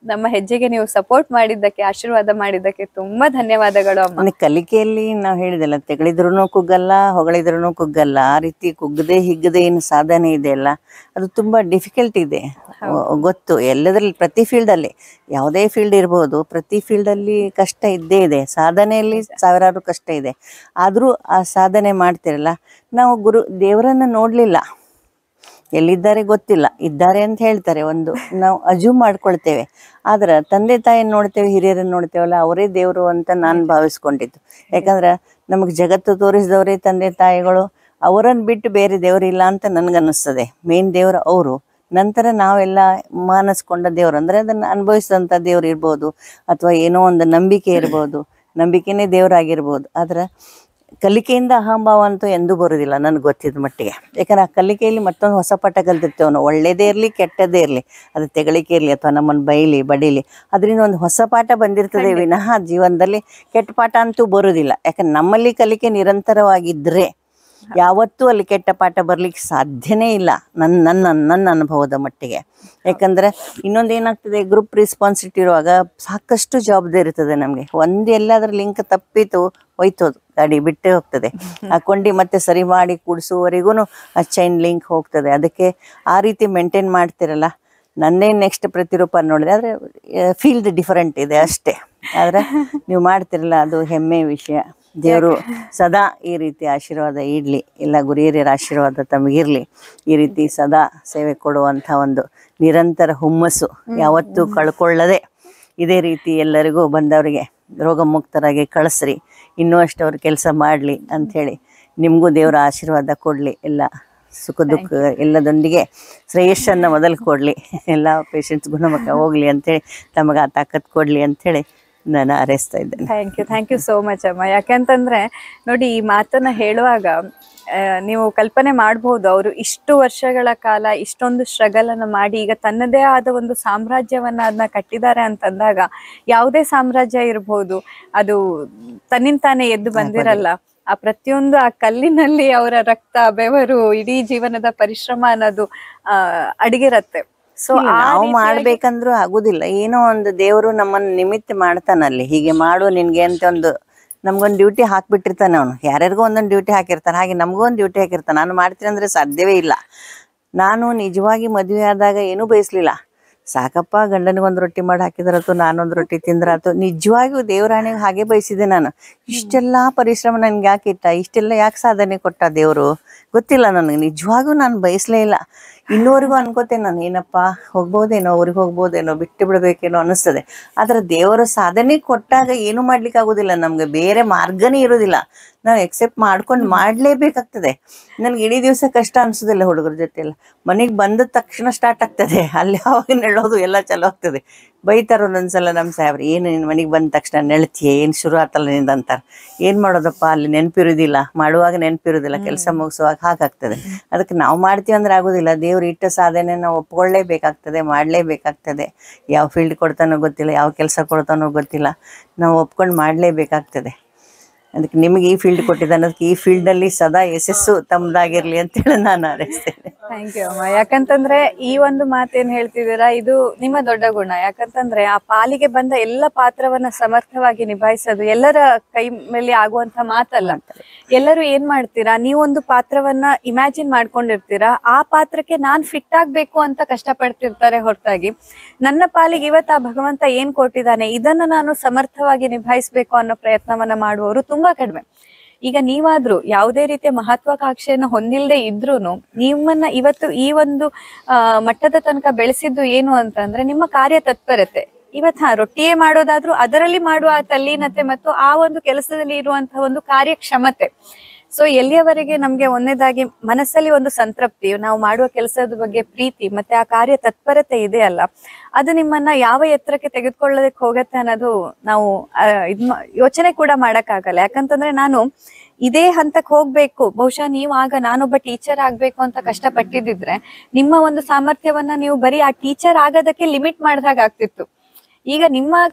ನಮ್ಮ ಹೆಜ್ಜೆಗೆ ನೀವು ಸಪೋರ್ಟ್ ಮಾಡಿದ್ದಕ್ಕೆ ಆಶೀರ್ವಾದ ಮಾಡಿದ್ದಕ್ಕೆ ತುಂಬಾ ಧನ್ಯವಾದಗಳು ಅಮ್ಮ ನನಗೆ ಕಲಿಕೆಯಲ್ಲಿ ನಾವು ಹೇಳಿದೆಲ್ಲ ತೆಗಳಿದ್ರು ಕುಗ್ಗಲ್ಲ ಹೊಗಳಿದ್ರು ಕುಗ್ಗಲ್ಲ ಆ ರೀತಿ ಕುಗ್ಗದೆ ಹಿಗ್ಗದೆ ಏನು ಸಾಧನೆ ಇದೆ ಅಲ್ಲ ಅದು ತುಂಬಾ ಡಿಫಿಕಲ್ಟ್ ಇದೆ ಗೊ- ಗೊತ್ತು ಎಲ್ಲದ್ರಲ್ಲಿ ಪ್ರತಿ ಫೀಲ್ಡ್ ಅಲ್ಲಿ ಯಾವುದೇ ಫೀಲ್ಡ್ ಇರ್ಬೋದು ಪ್ರತಿ ಫೀಲ್ಡ್ ಅಲ್ಲಿ ಕಷ್ಟ ಇದ್ದೇ ಇದೆ ಸಾಧನೆಯಲ್ಲಿ ಸಾವಿರಾರು ಕಷ್ಟ ಇದೆ ಆದ್ರೂ ಆ ಸಾಧನೆ ಮಾಡ್ತಿರಲ್ಲ ನಾವು ಗುರು ದೇವರನ್ನ ನೋಡ್ಲಿಲ್ಲ ಎಲ್ಲಿದ್ದಾರೆ ಗೊತ್ತಿಲ್ಲ ಇದ್ದಾರೆ ಅಂತ ಹೇಳ್ತಾರೆ ಒಂದು ನಾವು ಅಜೂಮ್ ಮಾಡ್ಕೊಳ್ತೇವೆ ಆದ್ರೆ ತಂದೆ ತಾಯಿನ ನೋಡ್ತೇವೆ ಹಿರಿಯರನ್ನ ನೋಡ್ತೇವಲ್ಲ ಅವರೇ ದೇವರು ಅಂತ ನಾನು ಭಾವಿಸ್ಕೊಂಡಿದ್ದು ಯಾಕಂದ್ರೆ ನಮಗೆ ಜಗತ್ತು ತೋರಿಸಿದವರೇ ತಂದೆ ತಾಯಿಗಳು ಅವರನ್ನು ಬಿಟ್ಟು ಬೇರೆ ದೇವರಿಲ್ಲ ಅಂತ ನನಗನ್ನಿಸ್ತದೆ ಮೇನ್ ದೇವರು ಅವರು ನಂತರ ನಾವೆಲ್ಲ ಮಾನಸ್ಕೊಂಡ ದೇವರು ಅಂದರೆ ಅದನ್ನು ಅನುಭವಿಸಿದಂಥ ದೇವ್ರು ಇರ್ಬೋದು ಅಥವಾ ಏನೋ ಒಂದು ನಂಬಿಕೆ ಇರ್ಬೋದು ನಂಬಿಕೆನೇ ದೇವರಾಗಿರ್ಬೋದು ಆದ್ರೆ ಕಲಿಕೆಯಿಂದ ಅಹಂಭಾವ ಅಂತೂ ಎಂದೂ ಬರೋದಿಲ್ಲ ನನಗೆ ಗೊತ್ತಿದ್ದ ಮಟ್ಟಿಗೆ ಯಾಕಂದ್ರೆ ಆ ಕಲಿಕೆಯಲ್ಲಿ ಮತ್ತೊಂದು ಹೊಸ ಪಾಠ ಕಲ್ತಿರ್ತೇವೆ ನಾವು ಒಳ್ಳೇದೇ ಇರಲಿ ಕೆಟ್ಟದೇ ಇರಲಿ ಅದು ತೆಗಳಿಕೆ ಇರಲಿ ಅಥವಾ ನಮ್ಮನ್ನು ಬೈಲಿ ಬಡಿಲಿ ಅದರಿಂದ ಒಂದು ಹೊಸ ಪಾಠ ಬಂದಿರ್ತದೆ ವಿನಃ ಜೀವನದಲ್ಲಿ ಕೆಟ್ಟ ಪಾಠ ಅಂತೂ ಬರೋದಿಲ್ಲ ಯಾಕಂದ್ರೆ ನಮ್ಮಲ್ಲಿ ಕಲಿಕೆ ನಿರಂತರವಾಗಿದ್ದರೆ ಯಾವತ್ತೂ ಅಲ್ಲಿ ಕೆಟ್ಟ ಪಾಠ ಬರ್ಲಿಕ್ಕೆ ಸಾಧ್ಯನೇ ಇಲ್ಲ ನನ್ನ ನನ್ನ ನನ್ನ ಅನುಭವದ ಮಟ್ಟಿಗೆ ಯಾಕಂದ್ರೆ ಇನ್ನೊಂದು ಏನಾಗ್ತದೆ ಗ್ರೂಪ್ ರೆಸ್ಪಾನ್ಸಿಬಿಲಿಟಿ ಇರುವಾಗ ಸಾಕಷ್ಟು ಜವಾಬ್ದಾರಿ ಇರ್ತದೆ ನಮಗೆ ಒಂದು ಎಲ್ಲಾದ್ರೂ ಲಿಂಕ್ ತಪ್ಪಿತು ಹೋಯ್ತೋದು ಗಾಡಿ ಬಿಟ್ಟೇ ಹೋಗ್ತದೆ ಆ ಕೊಂಡಿ ಮತ್ತೆ ಸರಿ ಮಾಡಿ ಕೂಡಿಸುವವರೆಗೂ ಆ ಚೈನ್ ಲಿಂಕ್ ಹೋಗ್ತದೆ ಅದಕ್ಕೆ ಆ ರೀತಿ ಮೇಂಟೈನ್ ಮಾಡ್ತಿರಲ್ಲ ನನ್ನೇ ನೆಕ್ಸ್ಟ್ ಪ್ರತಿರೂಪ ನೋಡಿದೆ ಆದರೆ ಫೀಲ್ಡ್ ಡಿಫರೆಂಟ್ ಇದೆ ಅಷ್ಟೇ ಆದರೆ ನೀವು ಮಾಡ್ತಿರಲ್ಲ ಅದು ಹೆಮ್ಮೆ ವಿಷಯ ದೇವರು ಸದಾ ಈ ರೀತಿ ಆಶೀರ್ವಾದ ಇಡ್ಲಿ ಎಲ್ಲ ಗುರಿಯರ ಆಶೀರ್ವಾದ ತಮಗಿರ್ಲಿ ಈ ರೀತಿ ಸದಾ ಸೇವೆ ಕೊಡುವಂಥ ಒಂದು ನಿರಂತರ ಹುಮ್ಮಸ್ಸು ಯಾವತ್ತೂ ಕಳ್ಕೊಳ್ಳದೆ ಇದೇ ರೀತಿ ಎಲ್ಲರಿಗೂ ಬಂದವರಿಗೆ ರೋಗ ಮುಕ್ತರಾಗಿ ಕಳಿಸ್ರಿ ಇನ್ನೂ ಅಷ್ಟು ಅವ್ರ ಕೆಲಸ ಮಾಡಲಿ ಅಂಥೇಳಿ ನಿಮಗೂ ದೇವರ ಆಶೀರ್ವಾದ ಕೊಡಲಿ ಎಲ್ಲ ಸುಖ ದುಃಖ ಎಲ್ಲದೊಂದಿಗೆ ಶ್ರೇಯಸ್ಸನ್ನು ಮೊದಲು ಕೊಡಲಿ ಎಲ್ಲ ಪೇಷಂಟ್ಸ್ ಗುಣಮುಖ ಹೋಗಲಿ ಅಂಥೇಳಿ ತಮಗೆ ಆ ತಾಕತ್ ಕೊಡಲಿ ಅಂಥೇಳಿ ನಾನು ಹಾರೈಸ್ತಾ ಇದ್ದೇನೆ thank you thank you so much ಅಮ್ಮ ಯಾಕಂತಂದ್ರೆ ನೋಡಿ ಈ ಮಾತನ್ನ ಹೇಳುವಾಗ ಆ, ನೀವು ಕಲ್ಪನೆ ಮಾಡಬಹುದು ಅವರು ಇಷ್ಟು ವರ್ಷಗಳ ಕಾಲ ಇಷ್ಟೊಂದು ಸ್ಟ್ರಗಲ್ ಅನ್ನ ಮಾಡಿ ಈಗ ತನ್ನದೇ ಆದ ಒಂದು ಸಾಮ್ರಾಜ್ಯವನ್ನ ಅದನ್ನ ಕಟ್ಟಿದ್ದಾರೆ ಅಂತಂದಾಗ ಯಾವುದೇ ಸಾಮ್ರಾಜ್ಯ ಇರಬಹುದು ಅದು ತನ್ನಿಂತಾನೆ ಎದ್ದು ಬಂದಿರಲ್ಲ ಆ ಪ್ರತಿಯೊಂದು ಆ ಕಲ್ಲಿನಲ್ಲಿ ಅವರ ರಕ್ತ ಬೆವರು ಇಡೀ ಜೀವನದ ಪರಿಶ್ರಮ ಅನ್ನೋದು ಆ ಅಡಿಗಿರತ್ತೆ ಸೊ ಇಲ್ಲ, ನಾವು ಮಾಡ್ಬೇಕಂದ್ರೂ ಆಗುದಿಲ್ಲ ಏನೋ ಒಂದು ದೇವರು ನಮ್ಮನ್ನ ನಿಮಿತ್ತ ಮಾಡ್ತಾನಲ್ಲಿ ಹೀಗೆ ಮಾಡು ನಿನ್ಗೆ ಅಂತ ಒಂದು ನಮ್ಗೊಂದು ಡ್ಯೂಟಿ ಹಾಕ್ಬಿಟ್ಟಿರ್ತಾನೆ ಅವನು ಯಾರ್ಯಾರಿಗೋ ಒಂದೊಂದು ಡ್ಯೂಟಿ ಹಾಕಿರ್ತಾನೆ ಹಾಗೆ ನಮಗೂ ಒಂದು ಡ್ಯೂಟಿ ಹಾಕಿರ್ತಾನೆ ನಾನು ಮಾಡ್ತೀನಿ ಅಂದ್ರೆ ಸಾಧ್ಯವೇ ಇಲ್ಲ ನಾನು ನಿಜವಾಗಿ ಮದುವೆ ಆದಾಗ ಏನೂ ಬಯಸ್ಲಿಲ್ಲ ಸಾಕಪ್ಪ ಗಂಡನಿಗೊಂದು ರೊಟ್ಟಿ ಮಾಡಿ ಹಾಕಿದ್ರಾತು ನಾನೊಂದು ರೊಟ್ಟಿ ತಿಂದ್ರಾತು ನಿಜವಾಗಿಯೂ ದೇವರಾಣಿಗೆ ಹಾಗೆ ಬಯಸಿದೆ ನಾನು ಇಷ್ಟೆಲ್ಲ ಪರಿಶ್ರಮ ನನ್ಗೆ ಯಾಕೆ ಇಟ್ಟ ಇಷ್ಟೆಲ್ಲ ಯಾಕೆ ಸಾಧನೆ ಕೊಟ್ಟ ದೇವರು ಗೊತ್ತಿಲ್ಲ ನನಗೆ ನಿಜವಾಗೂ ನಾನು ಬಯಸ್ಲೇ ಇಲ್ಲ ಇನ್ನೂವರೆಗೂ ಅನ್ಕೋತೇನೆ ನಾನು ಏನಪ್ಪ ಹೋಗ್ಬೋದೇನೋ ಊರಿಗೆ ಹೋಗ್ಬೋದೇನೋ ಬಿಟ್ಟು ಬಿಡ್ಬೇಕೇನೋ ಅನಿಸ್ತದೆ ಆದ್ರೆ ದೇವರ ಸಾಧನೆ ಕೊಟ್ಟಾಗ ಏನು ಮಾಡ್ಲಿಕ್ಕೆ ಆಗೋದಿಲ್ಲ ನಮ್ಗೆ ಬೇರೆ ಮಾರ್ಗನೇ ಇರೋದಿಲ್ಲ ನಾವು ಎಕ್ಸೆಪ್ಟ್ ಮಾಡ್ಕೊಂಡು ಮಾಡ್ಲೇಬೇಕಾಗ್ತದೆ ನನ್ಗೆ ಇಡೀ ದಿವಸ ಕಷ್ಟ ಅನ್ಸೋದಿಲ್ಲ ಹುಡುಗರ ಜೊತೆ ಎಲ್ಲ ಮನೆಗೆ ಬಂದ ತಕ್ಷಣ ಸ್ಟಾರ್ಟ್ ಆಗ್ತದೆ ಅಲ್ಲಿ ಯಾವಾಗ ನೆಳೋದು ಎಲ್ಲ ಚಲೋ ಆಗ್ತದೆ ಬೈತಾರ ಒಂದೊಂದ್ಸಲ ನಮ್ಮ ಸಾಹೇಬ್ರು ಏನು ನಿನ್ನ ಮನೆಗೆ ಬಂದ ತಕ್ಷಣ ನೆಳ್ತೀಯ ಏನು ಶುರು ಆತಲ್ಲ ನಿಂದ ಅಂತಾರೆ ಏನು ಮಾಡೋದಪ್ಪ ಅಲ್ಲಿ ನೆನಪಿರೋದಿಲ್ಲ ಮಾಡುವಾಗ ನೆನಪಿರೋದಿಲ್ಲ ಕೆಲಸ ಮುಗಿಸುವಾಗ ಹಾಗಾಗ್ತದೆ ಅದಕ್ಕೆ ನಾವು ಮಾಡ್ತೀವಿ ಅಂದ್ರೆ ಆಗೋದಿಲ್ಲ ದೇವ್ರು ಇಟ್ಟ ಸಾಧನೆ ನಾವು ಒಪ್ಕೊಳ್ಳೇಬೇಕಾಗ್ತದೆ ಮಾಡಲೇಬೇಕಾಗ್ತದೆ ಯಾವ ಫೀಲ್ಡ್ ಕೊಡ್ತಾನೋ ಗೊತ್ತಿಲ್ಲ ಯಾವ ಕೆಲಸ ಕೊಡ್ತಾನೋ ಗೊತ್ತಿಲ್ಲ ನಾವು ಒಪ್ಕೊಂಡು ಮಾಡಲೇಬೇಕಾಗ್ತದೆ ಅದಕ್ಕೆ ನಿಮಗೆ ಈ ಫೀಲ್ಡ್ ಕೊಟ್ಟಿದ್ದಾನೆ ಅದಕ್ಕೆ ಈ ಫೀಲ್ಡಲ್ಲಿ ಸದಾ ಯಶಸ್ಸು ತಮ್ಮದಾಗಿರ್ಲಿ ಅಂತೇಳಿ ನಾನು ಹಾರೈಸ್ತೇನೆ ಥ್ಯಾಂಕ್ ಯು ಅಮ್ಮ ಯಾಕಂತಂದ್ರೆ ಈ ಒಂದು ಮಾತೇನ್ ಹೇಳ್ತಿದ್ದೀರಾ ಇದು ನಿಮ್ಮ ದೊಡ್ಡ ಗುಣ ಯಾಕಂತಂದ್ರೆ ಆ ಪಾಲಿಗೆ ಬಂದ ಎಲ್ಲ ಪಾತ್ರವನ್ನ ಸಮರ್ಥವಾಗಿ ನಿಭಾಯಿಸೋದು ಎಲ್ಲರ ಕೈ ಮೇಲೆ ಆಗುವಂತ ಮಾತಲ್ಲ ಎಲ್ಲರೂ ಏನ್ ಮಾಡ್ತೀರಾ ನೀವೊಂದು ಪಾತ್ರವನ್ನ ಇಮ್ಯಾಜಿನ್ ಮಾಡ್ಕೊಂಡಿರ್ತೀರಾ ಆ ಪಾತ್ರಕ್ಕೆ ನಾನ್ ಫಿಟ್ ಆಗ್ಬೇಕು ಅಂತ ಕಷ್ಟಪಡ್ತಿರ್ತಾರೆ ಹೊರತಾಗಿ ನನ್ನ ಪಾಲಿಗೆ ಇವತ್ತು ಆ ಭಗವಂತ ಏನ್ ಕೊಟ್ಟಿದ್ದಾನೆ ಇದನ್ನ ನಾನು ಸಮರ್ಥವಾಗಿ ನಿಭಾಯಿಸ್ಬೇಕು ಅನ್ನೋ ಪ್ರಯತ್ನವನ್ನ ಮಾಡುವವರು ತುಂಬಾ ಕಡಿಮೆ ಈಗ ನೀವಾದ್ರೂ ಯಾವುದೇ ರೀತಿಯ ಮಹತ್ವಾಕಾಂಕ್ಷೆಯನ್ನು ಹೊಂದಿಲ್ಲದೆ ಇದ್ರೂನು ನಿಮ್ಮನ್ನ ಇವತ್ತು ಈ ಒಂದು ಆ, ಮಟ್ಟದ ತನಕ ಬೆಳೆಸಿದ್ದು ಏನು ಅಂತಂದ್ರೆ ನಿಮ್ಮ ಕಾರ್ಯ ತತ್ಪರತೆ ಇವತ್ತು ಹಾ ರೊಟ್ಟಿಯೇ ಮಾಡೋದಾದ್ರೂ ಅದರಲ್ಲಿ ಮಾಡುವ ಆ ತಲ್ಲೀನತೆ ಮತ್ತು ಆ ಒಂದು ಕೆಲಸದಲ್ಲಿ ಇರುವಂತಹ ಒಂದು ಕಾರ್ಯಕ್ಷಮತೆ ಸೊ ಎಲ್ಲಿಯವರೆಗೆ ನಮ್ಗೆ ಒಂದನೇದಾಗಿ ಮನಸ್ಸಲ್ಲಿ ಒಂದು ಸಂತೃಪ್ತಿ ನಾವು ಮಾಡುವ ಕೆಲಸದ ಬಗ್ಗೆ ಪ್ರೀತಿ ಮತ್ತೆ ಆ ಕಾರ್ಯ ತತ್ಪರತೆ ಇದೆ ಅಲ್ಲ ಅದು ನಿಮ್ಮನ್ನ ಯಾವ ಎತ್ತರಕ್ಕೆ ತೆಗೆದುಕೊಳ್ಳೋದಕ್ಕೆ ಹೋಗತ್ತೆ ಅನ್ನೋದು ನಾವು ಆ, ಇದ್ ಮಾ- ಯೋಚನೆ ಕೂಡ ಮಾಡಕ್ಕಾಗಲ್ಲ ಯಾಕಂತಂದ್ರೆ ನಾನು ಇದೇ ಹಂತಕ್ಕೆ ಹೋಗ್ಬೇಕು ಬಹುಶಃ ನೀವು ಆಗ ನಾನೊಬ್ಬ ಟೀಚರ್ ಆಗ್ಬೇಕು ಅಂತ ಕಷ್ಟಪಟ್ಟಿದ್ರೆ ನಿಮ್ಮ ಒಂದು ಸಾಮರ್ಥ್ಯವನ್ನ ನೀವು ಬರೀ ಆ ಟೀಚರ್ ಆಗೋದಕ್ಕೆ ಲಿಮಿಟ್ ಮಾಡಿದಾಗ ಆಗ್ತಿತ್ತು ಈಗ ನಿಮ್ಮ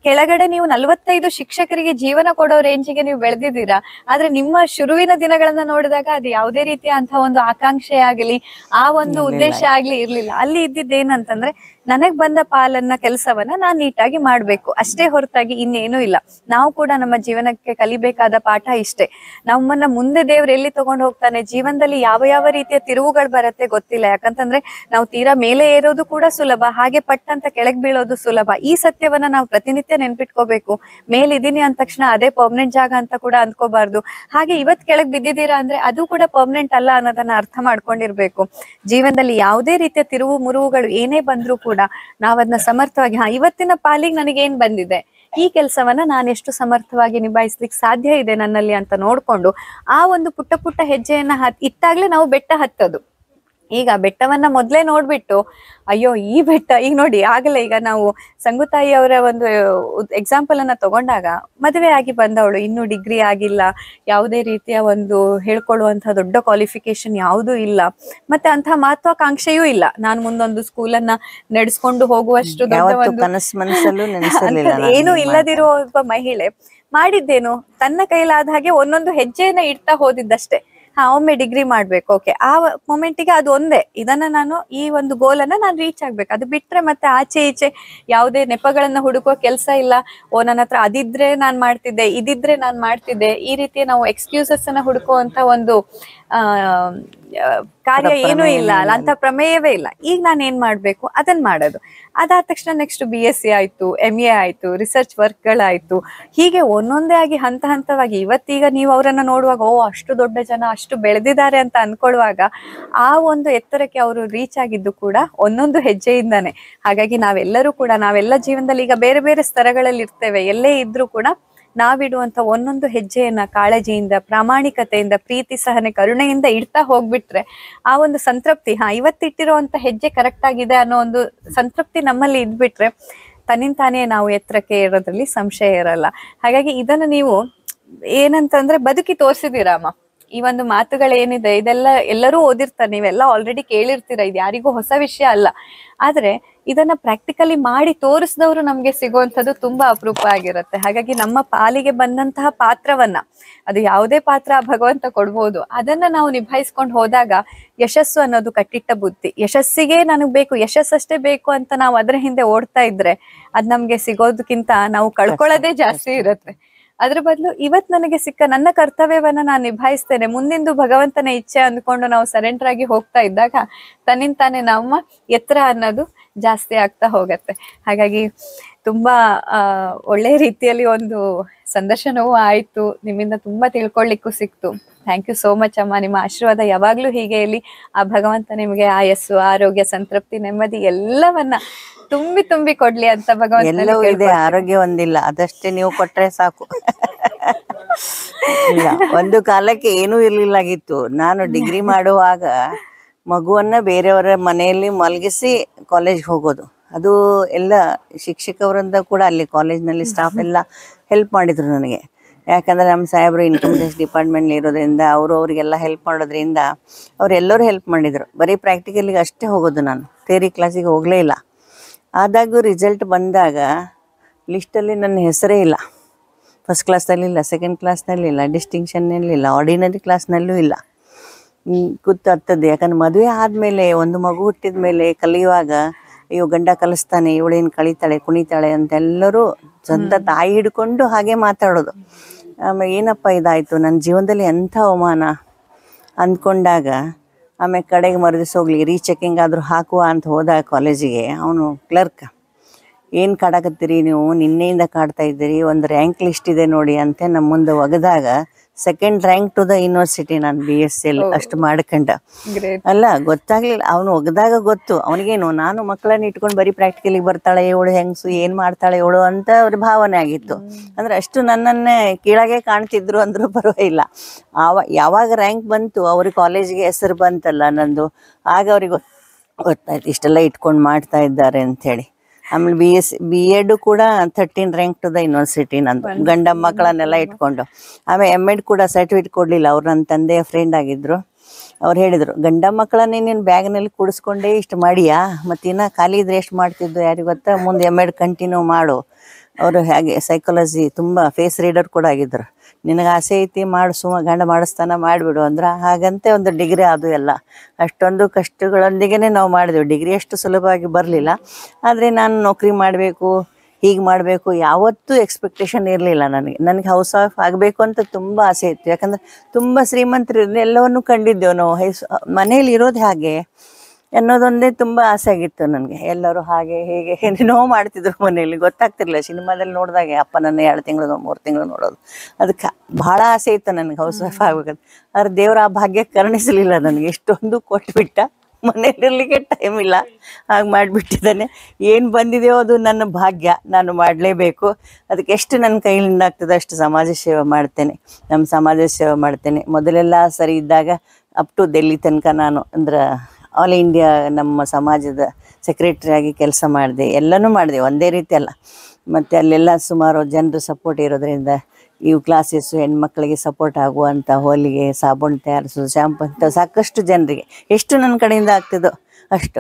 ಕೆಳಗಡೆ ನೀವು ನಲವತ್ತೈದು ಶಿಕ್ಷಕರಿಗೆ ಜೀವನ ಕೊಡೋ ರೇಂಜಿಗೆ ನೀವು ಬೆಳೆದಿದ್ದೀರಾ ಆದ್ರೆ ನಿಮ್ಮ ಶುರುವಿನ ದಿನಗಳನ್ನ ನೋಡಿದಾಗ ಅದು ಯಾವುದೇ ರೀತಿಯ ಅಂತ ಒಂದು ಆಕಾಂಕ್ಷೆ ಆಗಲಿ ಆ ಒಂದು ಉದ್ದೇಶ ಆಗ್ಲಿ ಇರ್ಲಿಲ್ಲ ಅಲ್ಲಿ ಇದ್ದಿದ್ದೇನಂತಂದ್ರೆ ನನಗ್ ಬಂದ ಪಾಲನ್ನ ಕೆಲಸವನ್ನ ನಾನ್ ನೀಟಾಗಿ ಮಾಡ್ಬೇಕು ಅಷ್ಟೇ ಹೊರತಾಗಿ ಇನ್ನೇನು ಇಲ್ಲ ನಾವು ಕೂಡ ನಮ್ಮ ಜೀವನಕ್ಕೆ ಕಲಿಬೇಕಾದ ಪಾಠ ಇಷ್ಟೇ ನಮ್ಮನ್ನ ಮುಂದೆ ದೇವ್ರು ಎಲ್ಲಿ ತಗೊಂಡು ಹೋಗ್ತಾನೆ ಜೀವನದಲ್ಲಿ ಯಾವ ಯಾವ ರೀತಿಯ ತಿರುವುಗಳು ಬರುತ್ತೆ ಗೊತ್ತಿಲ್ಲ ಯಾಕಂತಂದ್ರೆ ನಾವು ತೀರಾ ಮೇಲೆ ಏರೋದು ಕೂಡ ಸುಲಭ ಹಾಗೆ ಪಟ್ಟಂತ ಕೆಳಗ್ ಬೀಳೋದು ಸುಲಭ ಈ ಸತ್ಯವನ್ನ ನಾವು ಪ್ರತಿನಿತ್ಯ ನೆನ್ಪಿಟ್ಕೋಬೇಕು ಮೇಲಿದ್ದೀನಿ ಅಂದ ತಕ್ಷಣ ಅದೇ ಪರ್ಮನೆಂಟ್ ಜಾಗ ಅಂತ ಕೂಡ ಅಂದ್ಕೋಬಾರ್ದು ಹಾಗೆ ಇವತ್ ಕೆಳಗ್ ಬಿದ್ದಿದ್ದೀರಾ ಅಂದ್ರೆ ಅದು ಕೂಡ ಪರ್ಮನೆಂಟ್ ಅಲ್ಲ ಅನ್ನೋದನ್ನ ಅರ್ಥ ಮಾಡ್ಕೊಂಡಿರ್ಬೇಕು ಜೀವನದಲ್ಲಿ ಯಾವುದೇ ರೀತಿಯ ತಿರುವು ಮುರುವುಗಳು ಏನೇ ಬಂದ್ರೂ ಕೂಡ ನಾವದನ್ನ ಸಮರ್ಥವಾಗಿ ಹಾ ಇವತ್ತಿನ ಪಾಲಿಗೆ ನನಗೆ ಏನ್ ಬಂದಿದೆ ಈ ಕೆಲಸವನ್ನ ನಾನು ಎಷ್ಟು ಸಮರ್ಥವಾಗಿ ನಿಭಾಯಿಸ್ಲಿಕ್ಕೆ ಸಾಧ್ಯ ಇದೆ ನನ್ನಲ್ಲಿ ಅಂತ ನೋಡ್ಕೊಂಡು ಆ ಒಂದು ಪುಟ್ಟ ಪುಟ್ಟ ಹೆಜ್ಜೆಯನ್ನ ಹತ್ ಇಟ್ಟಾಗ್ಲೇ ನಾವು ಬೆಟ್ಟ ಹತ್ತದು ಈಗ ಬೆಟ್ಟವನ್ನ ಮೊದ್ಲೇ ನೋಡ್ಬಿಟ್ಟು ಅಯ್ಯೋ ಈ ಬೆಟ್ಟ ಈಗ ನೋಡಿ ಆಗಲೇ ಈಗ ನಾವು ಸಂಗುತಾಯಿ ಅವರ ಒಂದು ಎಕ್ಸಾಂಪಲ್ ಅನ್ನ ತಗೊಂಡಾಗ ಮದುವೆ ಆಗಿ ಬಂದವಳು ಇನ್ನೂ ಡಿಗ್ರಿ ಆಗಿಲ್ಲ ಯಾವುದೇ ರೀತಿಯ ಒಂದು ಹೇಳ್ಕೊಳ್ಳುವಂತಹ ದೊಡ್ಡ ಕ್ವಾಲಿಫಿಕೇಶನ್ ಯಾವುದೂ ಇಲ್ಲ ಮತ್ತೆ ಅಂತಹ ಮಹತ್ವಾಕಾಂಕ್ಷೆಯೂ ಇಲ್ಲ ನಾನು ಮುಂದೊಂದು ಸ್ಕೂಲನ್ನ ನಡೆಸ್ಕೊಂಡು ಹೋಗುವಷ್ಟು ದೊಡ್ಡ ಯಾವತ್ತು ಒಂದು ಕನಸು ಮನಸ್ಸಲ್ಲೂ ನೆನೆಸಿರ್ಲಿಲ್ಲ ಅಂಥದ್ದು ಏನು ಇಲ್ಲದಿರೋ ಒಬ್ಬ ಮಹಿಳೆ ಮಾಡಿದ್ದೇನು ತನ್ನ ಕೈಲಾದ ಹಾಗೆ ಒಂದೊಂದು ಹೆಜ್ಜೆಯನ್ನ ಇಡ್ತಾ ಹೋದಿದ್ದಷ್ಟೇ ಹಾ ಒಮ್ಮೆ ಡಿಗ್ರಿ ಮಾಡ್ಬೇಕು ಓಕೆ ಆ ಮೊಮೆಂಟಿಗೆ ಅದು ಒಂದೇ ಇದನ್ನ ನಾನು ಈ ಒಂದು ಗೋಲನ್ನ ನಾನು ರೀಚ್ ಆಗ್ಬೇಕು ಅದು ಬಿಟ್ರೆ ಮತ್ತೆ ಆಚೆ ಈಚೆ ಯಾವುದೇ ನೆಪಗಳನ್ನ ಹುಡುಕುವ ಕೆಲಸ ಇಲ್ಲ ಓ ನನ್ನ ಹತ್ರ ಅದಿದ್ರೆ ನಾನ್ ಮಾಡ್ತಿದ್ದೆ ಇದಿದ್ರೆ ನಾನ್ ಮಾಡ್ತಿದ್ದೆ ಈ ರೀತಿಯ ನಾವು ಎಕ್ಸ್ಕ್ಯೂಸಸ್ ಅನ್ನ ಹುಡುಕುವಂತ ಒಂದು ಆ ಆ, ಕಾರ್ಯ ಏನೂ ಇಲ್ಲ ಅಲ್ಲ ಅಂತ ಪ್ರಮೇಯವೇ ಇಲ್ಲ ಈಗ ನಾನು ಏನ್ ಮಾಡ್ಬೇಕು ಅದನ್ನ ಮಾಡೋದು ಅದಾದ ತಕ್ಷಣ ನೆಕ್ಸ್ಟ್ ಬಿ ಎಸ್ ಸಿ ಆಯ್ತು ಎಂ ಎ ಆಯ್ತು ರಿಸರ್ಚ್ ವರ್ಕ್ಗಳಾಯ್ತು ಹೀಗೆ ಒಂದೊಂದೇ ಆಗಿ ಹಂತ ಹಂತವಾಗಿ ಇವತ್ತೀಗ ನೀವು ಅವರನ್ನ ನೋಡುವಾಗ ಓ ಅಷ್ಟು ದೊಡ್ಡ ಜನ ಅಷ್ಟು ಬೆಳೆದಿದ್ದಾರೆ ಅಂತ ಅನ್ಕೊಳ್ಳುವಾಗ ಆ ಒಂದು ಎತ್ತರಕ್ಕೆ ಅವರು ರೀಚ್ ಆಗಿದ್ದು ಕೂಡ ಒಂದೊಂದು ಹೆಜ್ಜೆಯಿಂದಾನೆ ಹಾಗಾಗಿ ನಾವೆಲ್ಲರೂ ಕೂಡ ನಾವೆಲ್ಲ ಜೀವನದಲ್ಲಿ ಈಗ ಬೇರೆ ಬೇರೆ ಸ್ತರಗಳಲ್ಲಿ ಇರ್ತೇವೆ ಎಲ್ಲೇ ಇದ್ರೂ ಕೂಡ ನಾವಿಡುವಂತ ಒಂದೊಂದು ಹೆಜ್ಜೆಯನ್ನ ಕಾಳಜಿಯಿಂದ ಪ್ರಾಮಾಣಿಕತೆಯಿಂದ ಪ್ರೀತಿ ಸಹನೆ ಕರುಣೆಯಿಂದ ಇಡ್ತಾ ಹೋಗ್ಬಿಟ್ರೆ ಆ ಒಂದು ಸಂತೃಪ್ತಿ ಹಾ ಇವತ್ತಿಟ್ಟಿರುವಂತ ಹೆಜ್ಜೆ ಕರೆಕ್ಟ್ ಆಗಿದೆ ಅನ್ನೋ ಒಂದು ಸಂತೃಪ್ತಿ ನಮ್ಮಲ್ಲಿ ಇದ್ಬಿಟ್ರೆ ತನ್ನಿಂತಾನೇ ನಾವು ಎತ್ತರಕ್ಕೆ ಇರೋದ್ರಲ್ಲಿ ಸಂಶಯ ಇರಲ್ಲ ಹಾಗಾಗಿ ಇದನ್ನ ನೀವು ಏನಂತಂದ್ರೆ ಬದುಕಿ ತೋರಿಸಿದೀರಮ್ಮ ಈ ಒಂದು ಮಾತುಗಳೇನಿದೆ ಇದೆಲ್ಲ ಎಲ್ಲರೂ ಓದಿರ್ತಾರೆ ನೀವೆಲ್ಲ ಆಲ್ರೆಡಿ ಕೇಳಿರ್ತೀರ ಇದು ಯಾರಿಗೂ ಹೊಸ ವಿಷಯ ಅಲ್ಲ ಆದ್ರೆ ಇದನ್ನ ಪ್ರಾಕ್ಟಿಕಲಿ ಮಾಡಿ ತೋರಿಸಿದವರು ನಮ್ಗೆ ಸಿಗುವಂಥದ್ದು ತುಂಬಾ ಅಪರೂಪ ಆಗಿರುತ್ತೆ ಹಾಗಾಗಿ ನಮ್ಮ ಪಾಲಿಗೆ ಬಂದಂತಹ ಪಾತ್ರವನ್ನ ಅದು ಯಾವುದೇ ಪಾತ್ರ ಆ ಭಗವಂತ ಕೊಡ್ಬೋದು ಅದನ್ನ ನಾವು ನಿಭಾಯಿಸ್ಕೊಂಡು ಹೋದಾಗ ಯಶಸ್ಸು ಅನ್ನೋದು ಕಟ್ಟಿಟ್ಟ ಬುದ್ಧಿ ಯಶಸ್ಸಿಗೆ ನನಗೆ ಬೇಕು ಯಶಸ್ಸಷ್ಟೇ ಬೇಕು ಅಂತ ನಾವು ಅದರ ಹಿಂದೆ ಓಡ್ತಾ ಇದ್ರೆ ಅದ್ ನಮ್ಗೆ ಸಿಗೋದಕ್ಕಿಂತ ನಾವು ಕಳ್ಕೊಳ್ಳೋದೇ ಜಾಸ್ತಿ ಇರುತ್ತೆ ಅದ್ರ ಬದಲು ಇವತ್ ನನಗೆ ಸಿಕ್ಕ ನನ್ನ ಕರ್ತವ್ಯವನ್ನ ನಾನು ನಿಭಾಯಿಸ್ತೇನೆ ಮುಂದಿಂದು ಭಗವಂತನ ಇಚ್ಛೆ ಅಂದ್ಕೊಂಡು ನಾವು ಸರೆಂಡರ್ ಆಗಿ ಹೋಗ್ತಾ ಇದ್ದಾಗ ತನ್ನಿಂತಾನೆ ನಮ್ಮ ಎತ್ತರ ಅನ್ನೋದು ಜಾಸ್ತಿ ಆಗ್ತಾ ಹೋಗತ್ತೆ ಹಾಗಾಗಿ ತುಂಬಾ ಆ ಒಳ್ಳೆ ರೀತಿಯಲ್ಲಿ ಒಂದು ಸಂದರ್ಶನವೂ ಆಯ್ತು ನಿಮ್ಮಿಂದ ತುಂಬಾ ತಿಳ್ಕೊಳ್ಳಿಕ್ಕೂ ಸಿಕ್ತು ಥ್ಯಾಂಕ್ ಯು ಸೋ ಮಚ್ ಅಮ್ಮ ನಿಮ್ಮ ಆಶೀರ್ವಾದ ಯಾವಾಗ್ಲೂ ಹೀಗೆ ಇರಲಿ ಆ ಭಗವಂತ ನಿಮಗೆ ಆಯಸ್ಸು ಆರೋಗ್ಯ ಸಂತೃಪ್ತಿ ನೆಮ್ಮದಿ ಎಲ್ಲವನ್ನ ತುಂಬಿ ತುಂಬಿ ಕೊಡ್ಲಿ ಅಂತ ಎಲ್ಲವೂ ಇದೆ ಭಗವಂತ ಆರೋಗ್ಯ ಒಂದಿಲ್ಲ ಅದಷ್ಟೇ ನೀವು ಕೊಟ್ರೆ ಸಾಕು ಇಲ್ಲ ಒಂದು ಕಾಲಕ್ಕೆ ಏನೂ ಇರ್ಲಿಲ್ಲಾಗಿತ್ತು ನಾನು ಡಿಗ್ರಿ ಮಾಡುವಾಗ ಮಗುವನ್ನ ಬೇರೆಯವರ ಮನೆಯಲ್ಲಿ ಮಲಗಿಸಿ ಕಾಲೇಜ್ಗೆ ಹೋಗೋದು ಅದು ಎಲ್ಲ ಶಿಕ್ಷಕವರಿಂದ ಕೂಡ ಅಲ್ಲಿ ಕಾಲೇಜ್ನಲ್ಲಿ ಸ್ಟಾಫ್ ಎಲ್ಲ ಹೆಲ್ಪ್ ಮಾಡಿದ್ರು ನನಗೆ ಯಾಕಂದ್ರೆ ನಮ್ಮ ಸಾಹೇಬರು ಇನ್ಕಮ್ ಟ್ಯಾಕ್ಸ್ ಡಿಪಾರ್ಟ್ಮೆಂಟ್ ಇರೋದ್ರಿಂದ ಅವರು ಅವರಿಗೆಲ್ಲ ಹೆಲ್ಪ್ ಮಾಡೋದ್ರಿಂದ ಅವರೆಲ್ಲರೂ ಹೆಲ್ಪ್ ಮಾಡಿದರು ಬರೀ ಪ್ರಾಕ್ಟಿಕಲಿಗೆ ಅಷ್ಟೇ ಹೋಗೋದು ನಾನು ಥೇರಿ ಕ್ಲಾಸಿಗೆ ಹೋಗಲೇ ಇಲ್ಲ ಆದಾಗೂ ರಿಸಲ್ಟ್ ಬಂದಾಗ ಲಿಸ್ಟಲ್ಲಿ ನನ್ನ ಹೆಸರೇ ಇಲ್ಲ ಫಸ್ಟ್ ಕ್ಲಾಸ್ನಲ್ಲಿ ಇಲ್ಲ ಸೆಕೆಂಡ್ ಕ್ಲಾಸ್ನಲ್ಲಿ ಇಲ್ಲ ಡಿಸ್ಟಿಂಕ್ಷನ್ನಲ್ಲಿ ಇಲ್ಲ ಆರ್ಡಿನರಿ ಕ್ಲಾಸ್ನಲ್ಲೂ ಇಲ್ಲ ಹ್ಮ್, ಕೂತು ಹತ್ತದ್ದು ಯಾಕಂದ್ರೆ ಮದುವೆ ಆದಮೇಲೆ ಒಂದು ಮಗು ಹುಟ್ಟಿದ ಮೇಲೆ ಕಲಿಯುವಾಗ ಅಯ್ಯೋ ಗಂಡ ಕಲಿಸ್ತಾನೆ ಇವಳೇನು ಕಲಿತಾಳೆ ಕುಣಿತಾಳೆ ಅಂತೆಲ್ಲರೂ ಸ್ವಂತ ತಾಯಿ ಹಿಡ್ಕೊಂಡು ಹಾಗೆ ಮಾತಾಡೋದು ಆಮೇಲೆ ಏನಪ್ಪ ಇದಾಯಿತು ನನ್ನ ಜೀವನದಲ್ಲಿ ಎಂಥ ಅವಮಾನ ಅಂದ್ಕೊಂಡಾಗ ಆಮೇಲೆ ಕಡೆಗೆ ಮರದಿಸ್ ಹೋಗ್ಲಿ ರೀಚೆಕಿಂಗ್ ಆದರೂ ಹಾಕುವ ಅಂತ ಹೋದಾಗ ಕಾಲೇಜಿಗೆ ಅವನು ಕ್ಲರ್ಕ್ ಏನು ಕಾಡಕತ್ತೀರಿ ನೀವು ನಿನ್ನೆಯಿಂದ ಕಾಡ್ತಾ ಇದ್ದೀರಿ ಒಂದು ರ್ಯಾಂಕ್ ಲಿಸ್ಟ್ ಇದೆ ನೋಡಿ ಅಂತ ನಮ್ಮ ಮುಂದೆ ಒಗದಾಗ second rank to the university ನಾನು ಬಿ ಎಸ್ ಸಿ ಅಷ್ಟು ಮಾಡ್ಕೊಂಡ ಗ್ರೇಟ್ ಅಲ್ಲ ಗೊತ್ತಾಗ್ಲಿಲ್ಲ ಅವನು ಒಗದಾಗ ಗೊತ್ತು ಅವನಿಗೇನು ನಾನು ಮಕ್ಕಳನ್ನ ಇಟ್ಕೊಂಡು ಬರೀ ಪ್ರಾಕ್ಟಿಕಲಿಗೆ ಬರ್ತಾಳೆ ಇವಳು ಹೆಂಗಸು ಏನು ಮಾಡ್ತಾಳೆ ಇವಳು ಅಂತ ಅವ್ರ ಭಾವನೆ ಆಗಿತ್ತು ಅಂದ್ರೆ ಅಷ್ಟು ನನ್ನನ್ನೇ ಕೀಳಾಗೆ ಕಾಣ್ತಿದ್ರು ಅಂದ್ರೂ ಪರವಾಗಿಲ್ಲ ಆವ ಯಾವಾಗ ರ್ಯಾಂಕ್ ಬಂತು ಅವ್ರ ಕಾಲೇಜಿಗೆ ಹೆಸರು ಬಂತಲ್ಲ ನಂದು ಆಗ ಅವ್ರಿಗೆ ಗೊತ್- ಗೊತ್ತಾಯ್ತು ಇಷ್ಟೆಲ್ಲ ಇಟ್ಕೊಂಡು ಮಾಡ್ತಾ ಇದ್ದಾರೆ ಅಂಥೇಳಿ ಆಮೇಲೆ ಬಿ ಎಸ್ ಬಿ ಎಡ್ ಕೂಡ thirteen rank to the university ನಂದು ಗಂಡ ಮಕ್ಕಳನ್ನೆಲ್ಲ ಇಟ್ಕೊಂಡು ಆಮೇಲೆ ಎಮ್ ಎಡ್ ಕೂಡ ಸರ್ಟಿಫಿಕೇಟ್ ಕೊಡಲಿಲ್ಲ ಅವ್ರು ನನ್ನ ತಂದೆಯ ಫ್ರೆಂಡ್ ಆಗಿದ್ರು ಅವ್ರು ಹೇಳಿದರು ಗಂಡ ಮಕ್ಕಳನ್ನೇ ನೀನು ಬ್ಯಾಗ್ನಲ್ಲಿ ಕೂಡಿಸ್ಕೊಂಡೇ ಇಷ್ಟು ಮಾಡಿಯಾ ಮತ್ತು ಇನ್ನು ಖಾಲಿ ಇದ್ರೆ ಎಷ್ಟು ಮಾಡ್ತಿದ್ದು ಯಾರಿಗೆ ಗೊತ್ತಾ ಮುಂದೆ ಎಮ್ ಎಡ್ ಕಂಟಿನ್ಯೂ ಮಾಡು ಅವರು ಹೇಗೆ ಸೈಕಾಲಜಿ ತುಂಬ ಫೇಸ್ ರೀಡರ್ ಕೂಡ ಆಗಿದ್ರು ನಿನಗೆ ಆಸೆ ಐತಿ ಮಾಡು ಸುಮ್ಮ ಗಂಡ ಮಾಡಿಸ್ತಾನ ಮಾಡಿಬಿಡು ಅಂದ್ರೆ ಹಾಗಂತೆ ಒಂದು ಡಿಗ್ರಿ ಅದು ಎಲ್ಲ ಅಷ್ಟೊಂದು ಕಷ್ಟಗಳೊಂದಿಗೆ ನಾವು ಮಾಡಿದೆವು ಡಿಗ್ರಿ ಅಷ್ಟು ಸುಲಭವಾಗಿ ಬರಲಿಲ್ಲ ಆದರೆ ನಾನು ನೌಕರಿ ಮಾಡಬೇಕು ಹೀಗೆ ಮಾಡಬೇಕು ಯಾವತ್ತೂ ಎಕ್ಸ್ಪೆಕ್ಟೇಷನ್ ಇರಲಿಲ್ಲ ನನಗೆ ನನಗೆ ಹೌಸ್ ವೈಫ್ ಆಗಬೇಕು ಅಂತ ತುಂಬ ಆಸೆ ಇತ್ತು ಯಾಕಂದರೆ ತುಂಬ ಶ್ರೀಮಂತರು ಎಲ್ಲವನ್ನು ಕಂಡಿದ್ದೆವು ನಾವು ಹೈಸ್ ಮನೇಲಿ ಇರೋದು ಹಾಗೆ ಅನ್ನೋದೊಂದೇ ತುಂಬ ಆಸೆ ಆಗಿತ್ತು ನನಗೆ ಎಲ್ಲರೂ ಹಾಗೆ ಹೇಗೆ ಏನೇನೋ ಮಾಡ್ತಿದ್ರು ಮನೆಯಲ್ಲಿ ಗೊತ್ತಾಗ್ತಿರ್ಲಿಲ್ಲ ಸಿನಿಮಾದಲ್ಲಿ ನೋಡಿದಾಗೆ ಅಪ್ಪ ನನ್ನ ಎರಡು ತಿಂಗಳು ಮೂರು ತಿಂಗಳು ನೋಡೋದು ಅದಕ್ಕೆ ಭಾಳ ಆಸೆ ಇತ್ತು ನನಗೆ ಹೌಸ್ ವೈಫ್ ಆಗ್ಬೇಕಂತ ಆದ್ರೆ ದೇವ್ರ ಆ ಭಾಗ್ಯ ಕರುಣಿಸಲಿಲ್ಲ ನನಗೆ ಎಷ್ಟೊಂದು ಕೊಟ್ಬಿಟ್ಟ ಮನೆಯಲ್ಲಿರ್ಲಿಕ್ಕೆ ಟೈಮ್ ಇಲ್ಲ ಹಾಗೆ ಮಾಡಿಬಿಟ್ಟಿದ್ದಾನೆ ಏನು ಬಂದಿದೆಯೋ ಅದು ನನ್ನ ಭಾಗ್ಯ ನಾನು ಮಾಡಲೇಬೇಕು ಅದಕ್ಕೆ ಎಷ್ಟು ನನ್ನ ಕೈಯಿಂದ ಆಗ್ತದೆ ಅಷ್ಟು ಸಮಾಜ ಸೇವೆ ಮಾಡ್ತೇನೆ ನಮ್ಮ ಸಮಾಜ ಸೇವೆ ಮಾಡ್ತೇನೆ ಮೊದಲೆಲ್ಲ ಸರಿ ಇದ್ದಾಗ ಅಪ್ ಟು ಡೆಲ್ಲಿ ತನಕ ನಾನು ಅಂದ್ರೆ ಆಲ್ ಇಂಡಿಯಾ ನಮ್ಮ ಸಮಾಜದ ಸೆಕ್ರೆಟರಿ ಆಗಿ ಕೆಲಸ ಮಾಡಿದೆ ಎಲ್ಲನೂ ಮಾಡಿದೆ ಒಂದೇ ರೀತಿ ಅಲ್ಲ ಮತ್ತು ಅಲ್ಲೆಲ್ಲ ಸುಮಾರು ಜನರು ಸಪೋರ್ಟ್ ಇರೋದ್ರಿಂದ ಇವು ಕ್ಲಾಸಸ್ಸು ಹೆಣ್ಮಕ್ಳಿಗೆ ಸಪೋರ್ಟ್ ಆಗುವಂಥ ಹೋಲಿಗೆ ಸಾಬೂನು ತಯಾರಿಸೋದು ಶಾಂಪು ಅಂತ ಸಾಕಷ್ಟು ಜನರಿಗೆ ಎಷ್ಟು ನನ್ನ ಕಡೆಯಿಂದ ಆಗ್ತದೋ ಅಷ್ಟು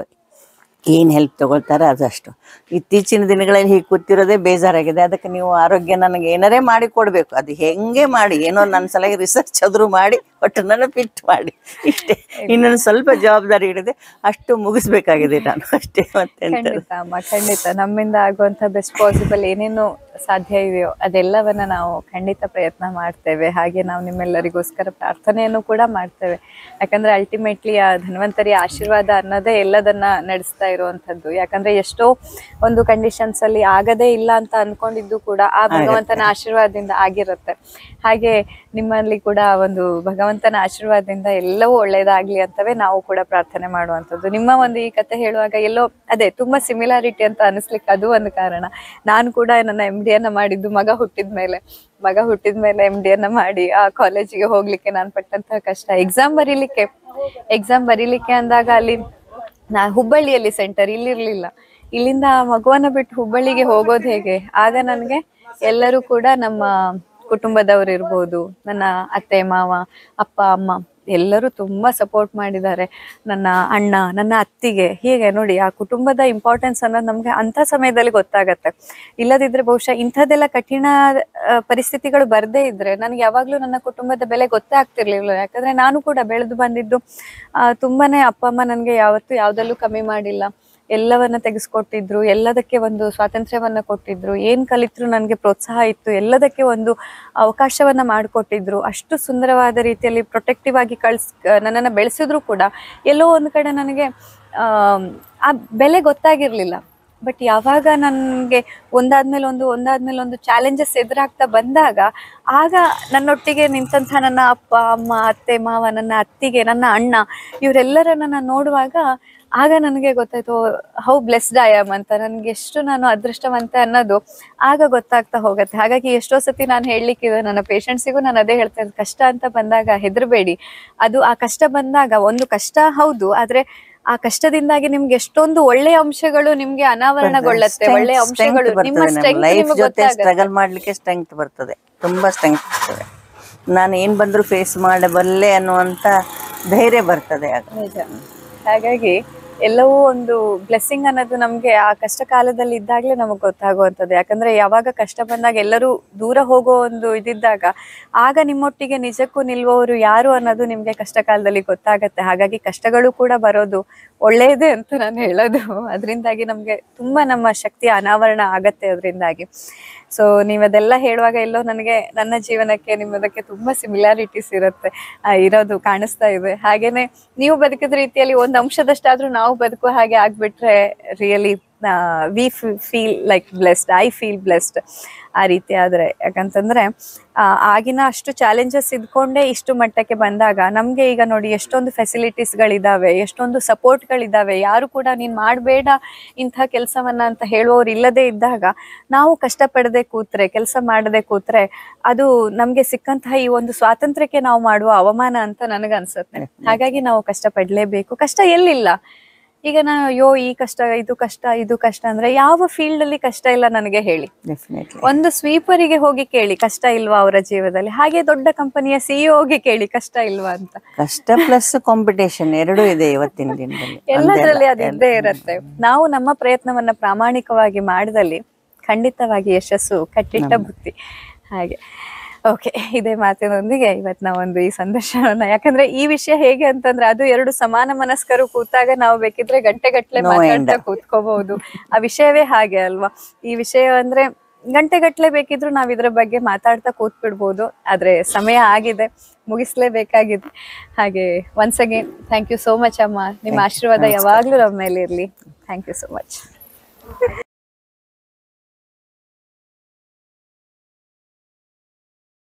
ಏನು ಹೆಲ್ಪ್ ತೊಗೊಳ್ತಾರೆ ಅದು ಅಷ್ಟು ಇತ್ತೀಚಿನ ದಿನಗಳಲ್ಲಿ ಹೀಗೆ ಕೂತಿರೋದೇ ಬೇಜಾರಾಗಿದೆ ಅದಕ್ಕೆ ನೀವು ಆರೋಗ್ಯ ನನಗೆ ಏನಾರೇ ಮಾಡಿ ಕೊಡಬೇಕು ಅದು ಹೆಂಗೆ ಮಾಡಿ ಏನೋ ನನ್ನ ಸಲಹೆ ರಿಸರ್ಚ್ ಆದರೂ ಮಾಡಿ ಒಟ್ಟು ನನ್ನ ಫಿಟ್ ಮಾಡಿ ಇಷ್ಟೇ ಇನ್ನೊಂದು ಸ್ವಲ್ಪ ಜವಾಬ್ದಾರಿ ಹಿಡಿದೆ ಅಷ್ಟು ಮುಗಿಸ್ಬೇಕಾಗಿದೆ ನಾನು ಅಷ್ಟೇ ಮತ್ತೆ ಖಂಡಿತ ಅಮ್ಮ ಖಂಡಿತ ನಮ್ಮಿಂದ ಆಗುವಂತ ಬೆಸ್ಟ್ ಪಾಸಿಬಲ್ ಏನೇನು ಸಾಧ್ಯ ಇದೆಯೋ ಅದೆಲ್ಲವನ್ನ ನಾವು ಖಂಡಿತ ಪ್ರಯತ್ನ ಮಾಡ್ತೇವೆ ಹಾಗೆ ನಾವು ನಿಮ್ಮೆಲ್ಲರಿಗೋಸ್ಕರ ಪ್ರಾರ್ಥನೆಯನ್ನು ಕೂಡ ಮಾಡ್ತೇವೆ ಯಾಕಂದ್ರೆ ಅಲ್ಟಿಮೇಟ್ಲಿ ಆ ಧನ್ವಂತರಿ ಆಶೀರ್ವಾದ ಅನ್ನೋದೇ ಎಲ್ಲದನ್ನ ನಡೆಸ್ತಾ ಇರುವಂತದ್ದು ಯಾಕಂದ್ರೆ ಎಷ್ಟೋ ಒಂದು ಕಂಡೀಷನ್ಸ್ ಅಲ್ಲಿ ಆಗದೇ ಇಲ್ಲ ಅಂತ ಅನ್ಕೊಂಡಿದ್ದು ಕೂಡ ಆ ಭಗವಂತನ ಆಶೀರ್ವಾದದಿಂದ ಆಗಿರುತ್ತೆ ಹಾಗೆ ನಿಮ್ಮಲ್ಲಿ ಕೂಡ ಒಂದು ಭಗವಂತನ ಆಶೀರ್ವಾದದಿಂದ ಎಲ್ಲವೂ ಒಳ್ಳೇದಾಗ್ಲಿ ಅಂತವೇ ನಾವು ಕೂಡ ಪ್ರಾರ್ಥನೆ ಮಾಡುವಂಥದ್ದು ನಿಮ್ಮ ಒಂದು ಈ ಕತೆ ಹೇಳುವಾಗ ಎಲ್ಲೋ ಅದೇ ತುಂಬಾ ಸಿಮಿಲಾರಿಟಿ ಅಂತ ಅನಿಸ್ಲಿಕ್ಕೆ ಅದು ಒಂದು ಕಾರಣ ನಾನು ಕೂಡ ನನ್ನ ಎಂ ಡಿಯನ್ನ ಮಾಡಿದ್ದು ಮಗ ಹುಟ್ಟಿದ ಮೇಲೆ ಮಗ ಹುಟ್ಟಿದ ಮೇಲೆ ಎಂ ಡಿಯನ್ನ ಮಾಡಿ ಆ ಕಾಲೇಜಿಗೆ ಹೋಗ್ಲಿಕ್ಕೆ ನಾನು ಪಟ್ಟಂತಹ ಕಷ್ಟ ಎಕ್ಸಾಮ್ ಬರೀಲಿಕ್ಕೆ ಎಕ್ಸಾಮ್ ಬರೀಲಿಕ್ಕೆ ಅಂದಾಗ ಅಲ್ಲಿ ನಾ ಹುಬ್ಬಳ್ಳಿಯಲ್ಲಿ ಸೆಂಟರ್ ಇಲ್ಲಿರ್ಲಿಲ್ಲ ಇಲ್ಲಿಂದ ಆ ಮಗುವನ್ನ ಬಿಟ್ಟು ಹುಬ್ಬಳ್ಳಿಗೆ ಹೋಗೋದು ಹೇಗೆ ಆಗ ನನಗೆ ಎಲ್ಲರೂ ಕೂಡ ನಮ್ಮ ಕುಟುಂಬದವರು ಇರ್ಬೋದು ನನ್ನ ಅತ್ತೆ ಮಾವ ಅಪ್ಪ ಅಮ್ಮ ಎಲ್ಲರೂ ತುಂಬಾ ಸಪೋರ್ಟ್ ಮಾಡಿದ್ದಾರೆ ನನ್ನ ಅಣ್ಣ ನನ್ನ ಅತ್ತಿಗೆ ಹೀಗೆ ನೋಡಿ ಆ ಕುಟುಂಬದ ಇಂಪಾರ್ಟೆನ್ಸ್ ಅನ್ನೋದು ನಮ್ಗೆ ಅಂತ ಸಮಯದಲ್ಲಿ ಗೊತ್ತಾಗತ್ತೆ ಇಲ್ಲದಿದ್ರೆ ಬಹುಶಃ ಇಂಥದ್ದೆಲ್ಲ ಕಠಿಣ ಆ, ಪರಿಸ್ಥಿತಿಗಳು ಬರದೇ ಇದ್ರೆ ನನಗೆ ಯಾವಾಗ್ಲೂ ನನ್ನ ಕುಟುಂಬದ ಬೆಲೆ ಗೊತ್ತೇ ಆಗ್ತಿರ್ಲಿಲ್ಲ ಯಾಕಂದ್ರೆ ನಾನು ಕೂಡ ಬೆಳೆದು ಬಂದಿದ್ದು ಆ, ತುಂಬಾನೇ ಅಪ್ಪ ಅಮ್ಮ ನನಗೆ ಯಾವತ್ತೂ ಯಾವ್ದಲ್ಲೂ ಕಮ್ಮಿ ಮಾಡಿಲ್ಲ ಎಲ್ಲವನ್ನ ತೆಗೆಸ್ಕೊಟ್ಟಿದ್ರು ಎಲ್ಲದಕ್ಕೆ ಒಂದು ಸ್ವಾತಂತ್ರ್ಯವನ್ನ ಕೊಟ್ಟಿದ್ರು ಏನ್ ಕಲಿತ್ರು ನನಗೆ ಪ್ರೋತ್ಸಾಹ ಇತ್ತು ಎಲ್ಲದಕ್ಕೆ ಒಂದು ಅವಕಾಶವನ್ನ ಮಾಡಿಕೊಟ್ಟಿದ್ರು ಅಷ್ಟು ಸುಂದರವಾದ ರೀತಿಯಲ್ಲಿ ಪ್ರೊಟೆಕ್ಟಿವ್ ಆಗಿ ಕಳ್ಸ್ ನನ್ನನ್ನು ಬೆಳೆಸಿದ್ರು ಕೂಡ ಎಲ್ಲೋ ಒಂದು ಕಡೆ ನನಗೆ ಆಮ್, ಆ ಬೆಲೆ ಗೊತ್ತಾಗಿರ್ಲಿಲ್ಲ ಬಟ್ ಯಾವಾಗ ನನಗೆ ಒಂದಾದ್ಮೇಲೆ ಒಂದು ಒಂದಾದ್ಮೇಲೆ ಒಂದು ಚಾಲೆಂಜಸ್ ಎದುರಾಗ್ತಾ ಬಂದಾಗ ಆಗ ನನ್ನೊಟ್ಟಿಗೆ ನಿಂತಹ ನನ್ನ ಅಪ್ಪ ಅಮ್ಮ ಅತ್ತೆ ಮಾವ ನನ್ನ ಅತ್ತಿಗೆ ನನ್ನ ಅಣ್ಣ ಇವರೆಲ್ಲರನ್ನ ನಾನು ನೋಡುವಾಗ ಆಗ ನನಗೆ ಗೊತ್ತಾಯ್ತು ಹೌ ಬ್ಲೆಸ್ಡ್ ಐ ಆಮ್ ಅಂತ ನನಗೆ ಎಷ್ಟು ನಾನು ಅದೃಷ್ಟವಂತೆ ಅನ್ನೋದು ಆಗ ಗೊತ್ತಾಗ್ತಾ ಹೋಗುತ್ತೆ ಹಾಗಾಗಿ ಎಷ್ಟೋ ಸತಿ ನಾನು ಹೇಳಲಿಕ್ಕಿದೆ ನನ್ನ ಪೇಷಂಟ್ಸಿಗೂ ನಾನು ಅದೇ ಹೇಳ್ತಾ ಇದ್ದೆ ಕಷ್ಟ ಅಂತ ಬಂದಾಗ ಹೆದರಬೇಡಿ ಅದು ಆ ಕಷ್ಟ ಬಂದಾಗ ಒಂದು ಕಷ್ಟ ಹೌದು ಆದ್ರೆ ಆ ಕಷ್ಟದಿಂದಾಗಿ ನಿಮ್ಗೆ ಎಷ್ಟೊಂದು ಒಳ್ಳೆಯ ಅಂಶಗಳು ನಿಮ್ಗೆ ಅನಾವರಣಗೊಳ್ಳುತ್ತೆ ಒಳ್ಳೆಯ ಅಂಶಗಳು ನಿಮ್ಮ ಸ್ಟ್ರೆಂತ್ ಲೈಫ್ ನಿಮಗೆ ಜೊತೆ ಗೊತ್ತಾಗುತ್ತೆ ಸ್ಟ್ರಗಲ್ ಮಾಡ್ಲಿಕ್ಕೆ ಸ್ಟ್ರೆಂಗ್ತ್ ಬರ್ತದೆ ತುಂಬಾ ಸ್ಟ್ರೆಂಗ್ತ್ ಬರ್ತದೆ ನಾನು ಏನ್ ಬಂದ್ರು ಫೇಸ್ ಮಾಡಬಲ್ಲೆ ಅನ್ನುವಂತ ಧೈರ್ಯ ಬರ್ತದೆ ಆಗ ನಿಜ ಹಾಗಾಗಿ ಎಲ್ಲವೂ ಒಂದು ಬ್ಲೆಸ್ಸಿಂಗ್ ಅನ್ನೋದು ನಮ್ಗೆ ಆ ಕಷ್ಟ ಕಾಲದಲ್ಲಿ ಇದ್ದಾಗಲೇ ನಮಗೆ ಗೊತ್ತಾಗುವಂಥದ್ದು ಯಾಕಂದ್ರೆ ಯಾವಾಗ ಕಷ್ಟ ಬಂದಾಗ ಎಲ್ಲರೂ ದೂರ ಹೋಗೋ ಒಂದು ಇದಿದ್ದಾಗ ಆಗ ನಿಮ್ಮೊಟ್ಟಿಗೆ ನಿಜಕ್ಕೂ ನಿಲ್ಲುವವರು ಯಾರು ಅನ್ನೋದು ನಿಮ್ಗೆ ಕಷ್ಟ ಕಾಲದಲ್ಲಿ ಗೊತ್ತಾಗತ್ತೆ ಹಾಗಾಗಿ ಕಷ್ಟಗಳು ಕೂಡ ಬರೋದು ಒಳ್ಳೆಯದೇ ಅಂತ ನಾನು ಹೇಳೋದು ಅದರಿಂದಾಗಿ ನಮ್ಗೆ ತುಂಬಾ ನಮ್ಮ ಶಕ್ತಿ ಅನಾವರಣ ಆಗತ್ತೆ ಅದರಿಂದಾಗಿ ಸೊ ನೀವದೆಲ್ಲ ಹೇಳುವಾಗ ಎಲ್ಲೋ ನನಗೆ ನನ್ನ ಜೀವನಕ್ಕೆ ನಿಮ್ಮದಕ್ಕೆ ತುಂಬಾ ಸಿಮಿಲಾರಿಟೀಸ್ ಇರುತ್ತೆ ಆ, ಇರೋದು ಕಾಣಿಸ್ತಾ ಇದೆ ಹಾಗೇನೆ ನೀವು ಬದುಕಿದ ರೀತಿಯಲ್ಲಿ ಒಂದು ಅಂಶದಷ್ಟಾದ್ರೂ ನಾವು ಬದುಕುವ ಹಾಗೆ ಆಗ್ಬಿಟ್ರೆ really we feel like blessed I feel blessed ಆ ರೀತಿ ಆದ್ರೆ ಯಾಕಂತಂದ್ರೆ ಆ, ಆಗಿನ ಅಷ್ಟು ಚಾಲೆಂಜಸ್ ಇದ್ಕೊಂಡೇ ಇಷ್ಟು ಮಟ್ಟಕ್ಕೆ ಬಂದಾಗ ನಮ್ಗೆ ಈಗ ನೋಡಿ ಎಷ್ಟೊಂದು ಫೆಸಿಲಿಟೀಸ್ಗಳಿದಾವೆ ಎಷ್ಟೊಂದು ಸಪೋರ್ಟ್ಗಳಿದಾವೆ ಯಾರು ಕೂಡ ನೀನ್ ಮಾಡಬೇಡ ಇಂಥ ಕೆಲಸವನ್ನ ಅಂತ ಹೇಳುವವರು ಇಲ್ಲದೆ ಇದ್ದಾಗ ನಾವು ಕಷ್ಟಪಡದೆ ಕೂತ್ರೆ ಕೆಲಸ ಮಾಡದೆ ಕೂತ್ರೆ ಅದು ನಮ್ಗೆ ಸಿಕ್ಕಂತಹ ಈ ಒಂದು ಸ್ವಾತಂತ್ರ್ಯಕ್ಕೆ ನಾವು ಮಾಡುವ ಅವಮಾನ ಅಂತ ನನಗನ್ಸುತ್ತೆ ಹಾಗಾಗಿ ನಾವು ಕಷ್ಟ ಪಡ್ಲೇಬೇಕು ಕಷ್ಟ ಎಲ್ಲಿಲ್ಲ ಈಗ ನಾನು ಅಯ್ಯೋ ಈ ಕಷ್ಟ ಇದು ಕಷ್ಟ ಇದು ಕಷ್ಟ ಅಂದ್ರೆ ಯಾವ ಫೀಲ್ಡ್ ಅಲ್ಲಿ ಕಷ್ಟ ಇಲ್ಲ ನನಗೆ ಹೇಳಿ ಡೆಫಿನೆಟ್ಲಿ ಒಂದು ಸ್ವೀಪರಿಗೆ ಹೋಗಿ ಕೇಳಿ ಕಷ್ಟ ಇಲ್ವಾ ಅವರ ಜೀವನದಲ್ಲಿ ಹಾಗೆ ದೊಡ್ಡ ಕಂಪನಿಯ ಸಿಇಒಗೆ ಕೇಳಿ ಕಷ್ಟ ಇಲ್ವಾ ಅಂತ ಕಷ್ಟ ಪ್ಲಸ್ ಕಾಂಪಿಟೇಷನ್ ಎರಡೂ ಇದೆ ಇವತ್ತಿನ ದಿನದಲ್ಲಿ ಎಲ್ಲದರಲ್ಲಿ ಅದು ಒಂದೇ ಇದ್ದೇ ಅಲ್ಲ. ಇರತ್ತೆ ನಾವು ನಮ್ಮ ಪ್ರಯತ್ನವನ್ನ ಪ್ರಾಮಾಣಿಕವಾಗಿ ಮಾಡಿದಲ್ಲಿ ಖಂಡಿತವಾಗಿ ಯಶಸ್ಸು ಕಟ್ಟಿಟ್ಟ ಬುತ್ತಿ ಹಾಗೆ ಓಕೆ ಇದೇ ಮಾತಿನೊಂದಿಗೆ ಇವತ್ತು ನಾವೊಂದು ಈ ಸಂದರ್ಶನವನ್ನ ಯಾಕಂದ್ರೆ ಈ ವಿಷಯ ಹೇಗೆ ಅಂತಂದ್ರೆ ಅದು ಎರಡು ಸಮಾನ ಮನಸ್ಕರು ಕೂತಾಗ ನಾವು ಬೇಕಿದ್ರೆ ಗಂಟೆ ಗಟ್ಲೆ No end. ಮಾತಾಡ್ತಾ ಕೂತ್ಕೋಬಹುದು ಆ ವಿಷಯವೇ ಹಾಗೆ ಅಲ್ವಾ ಈ ವಿಷಯ ಅಂದ್ರೆ ಗಂಟೆ ಗಟ್ಲೆ ಬೇಕಿದ್ರು ನಾವ್ ಇದ್ರ ಬಗ್ಗೆ ಮಾತಾಡ್ತಾ ಕೂತ್ ಬಿಡ್ಬೋದು ಆದ್ರೆ ಸಮಯ ಆಗಿದೆ ಮುಗಿಸ್ಲೇಬೇಕಾಗಿದೆ ಹಾಗೆ once again thank you so much ಅಮ್ಮ ನಿಮ್ಮ ಆಶೀರ್ವಾದ ಯಾವಾಗ್ಲೂ ನಮ್ಮ ಮೇಲೆ ಇರ್ಲಿ ಥ್ಯಾಂಕ್ ಯು ಸೋ ಮಚ್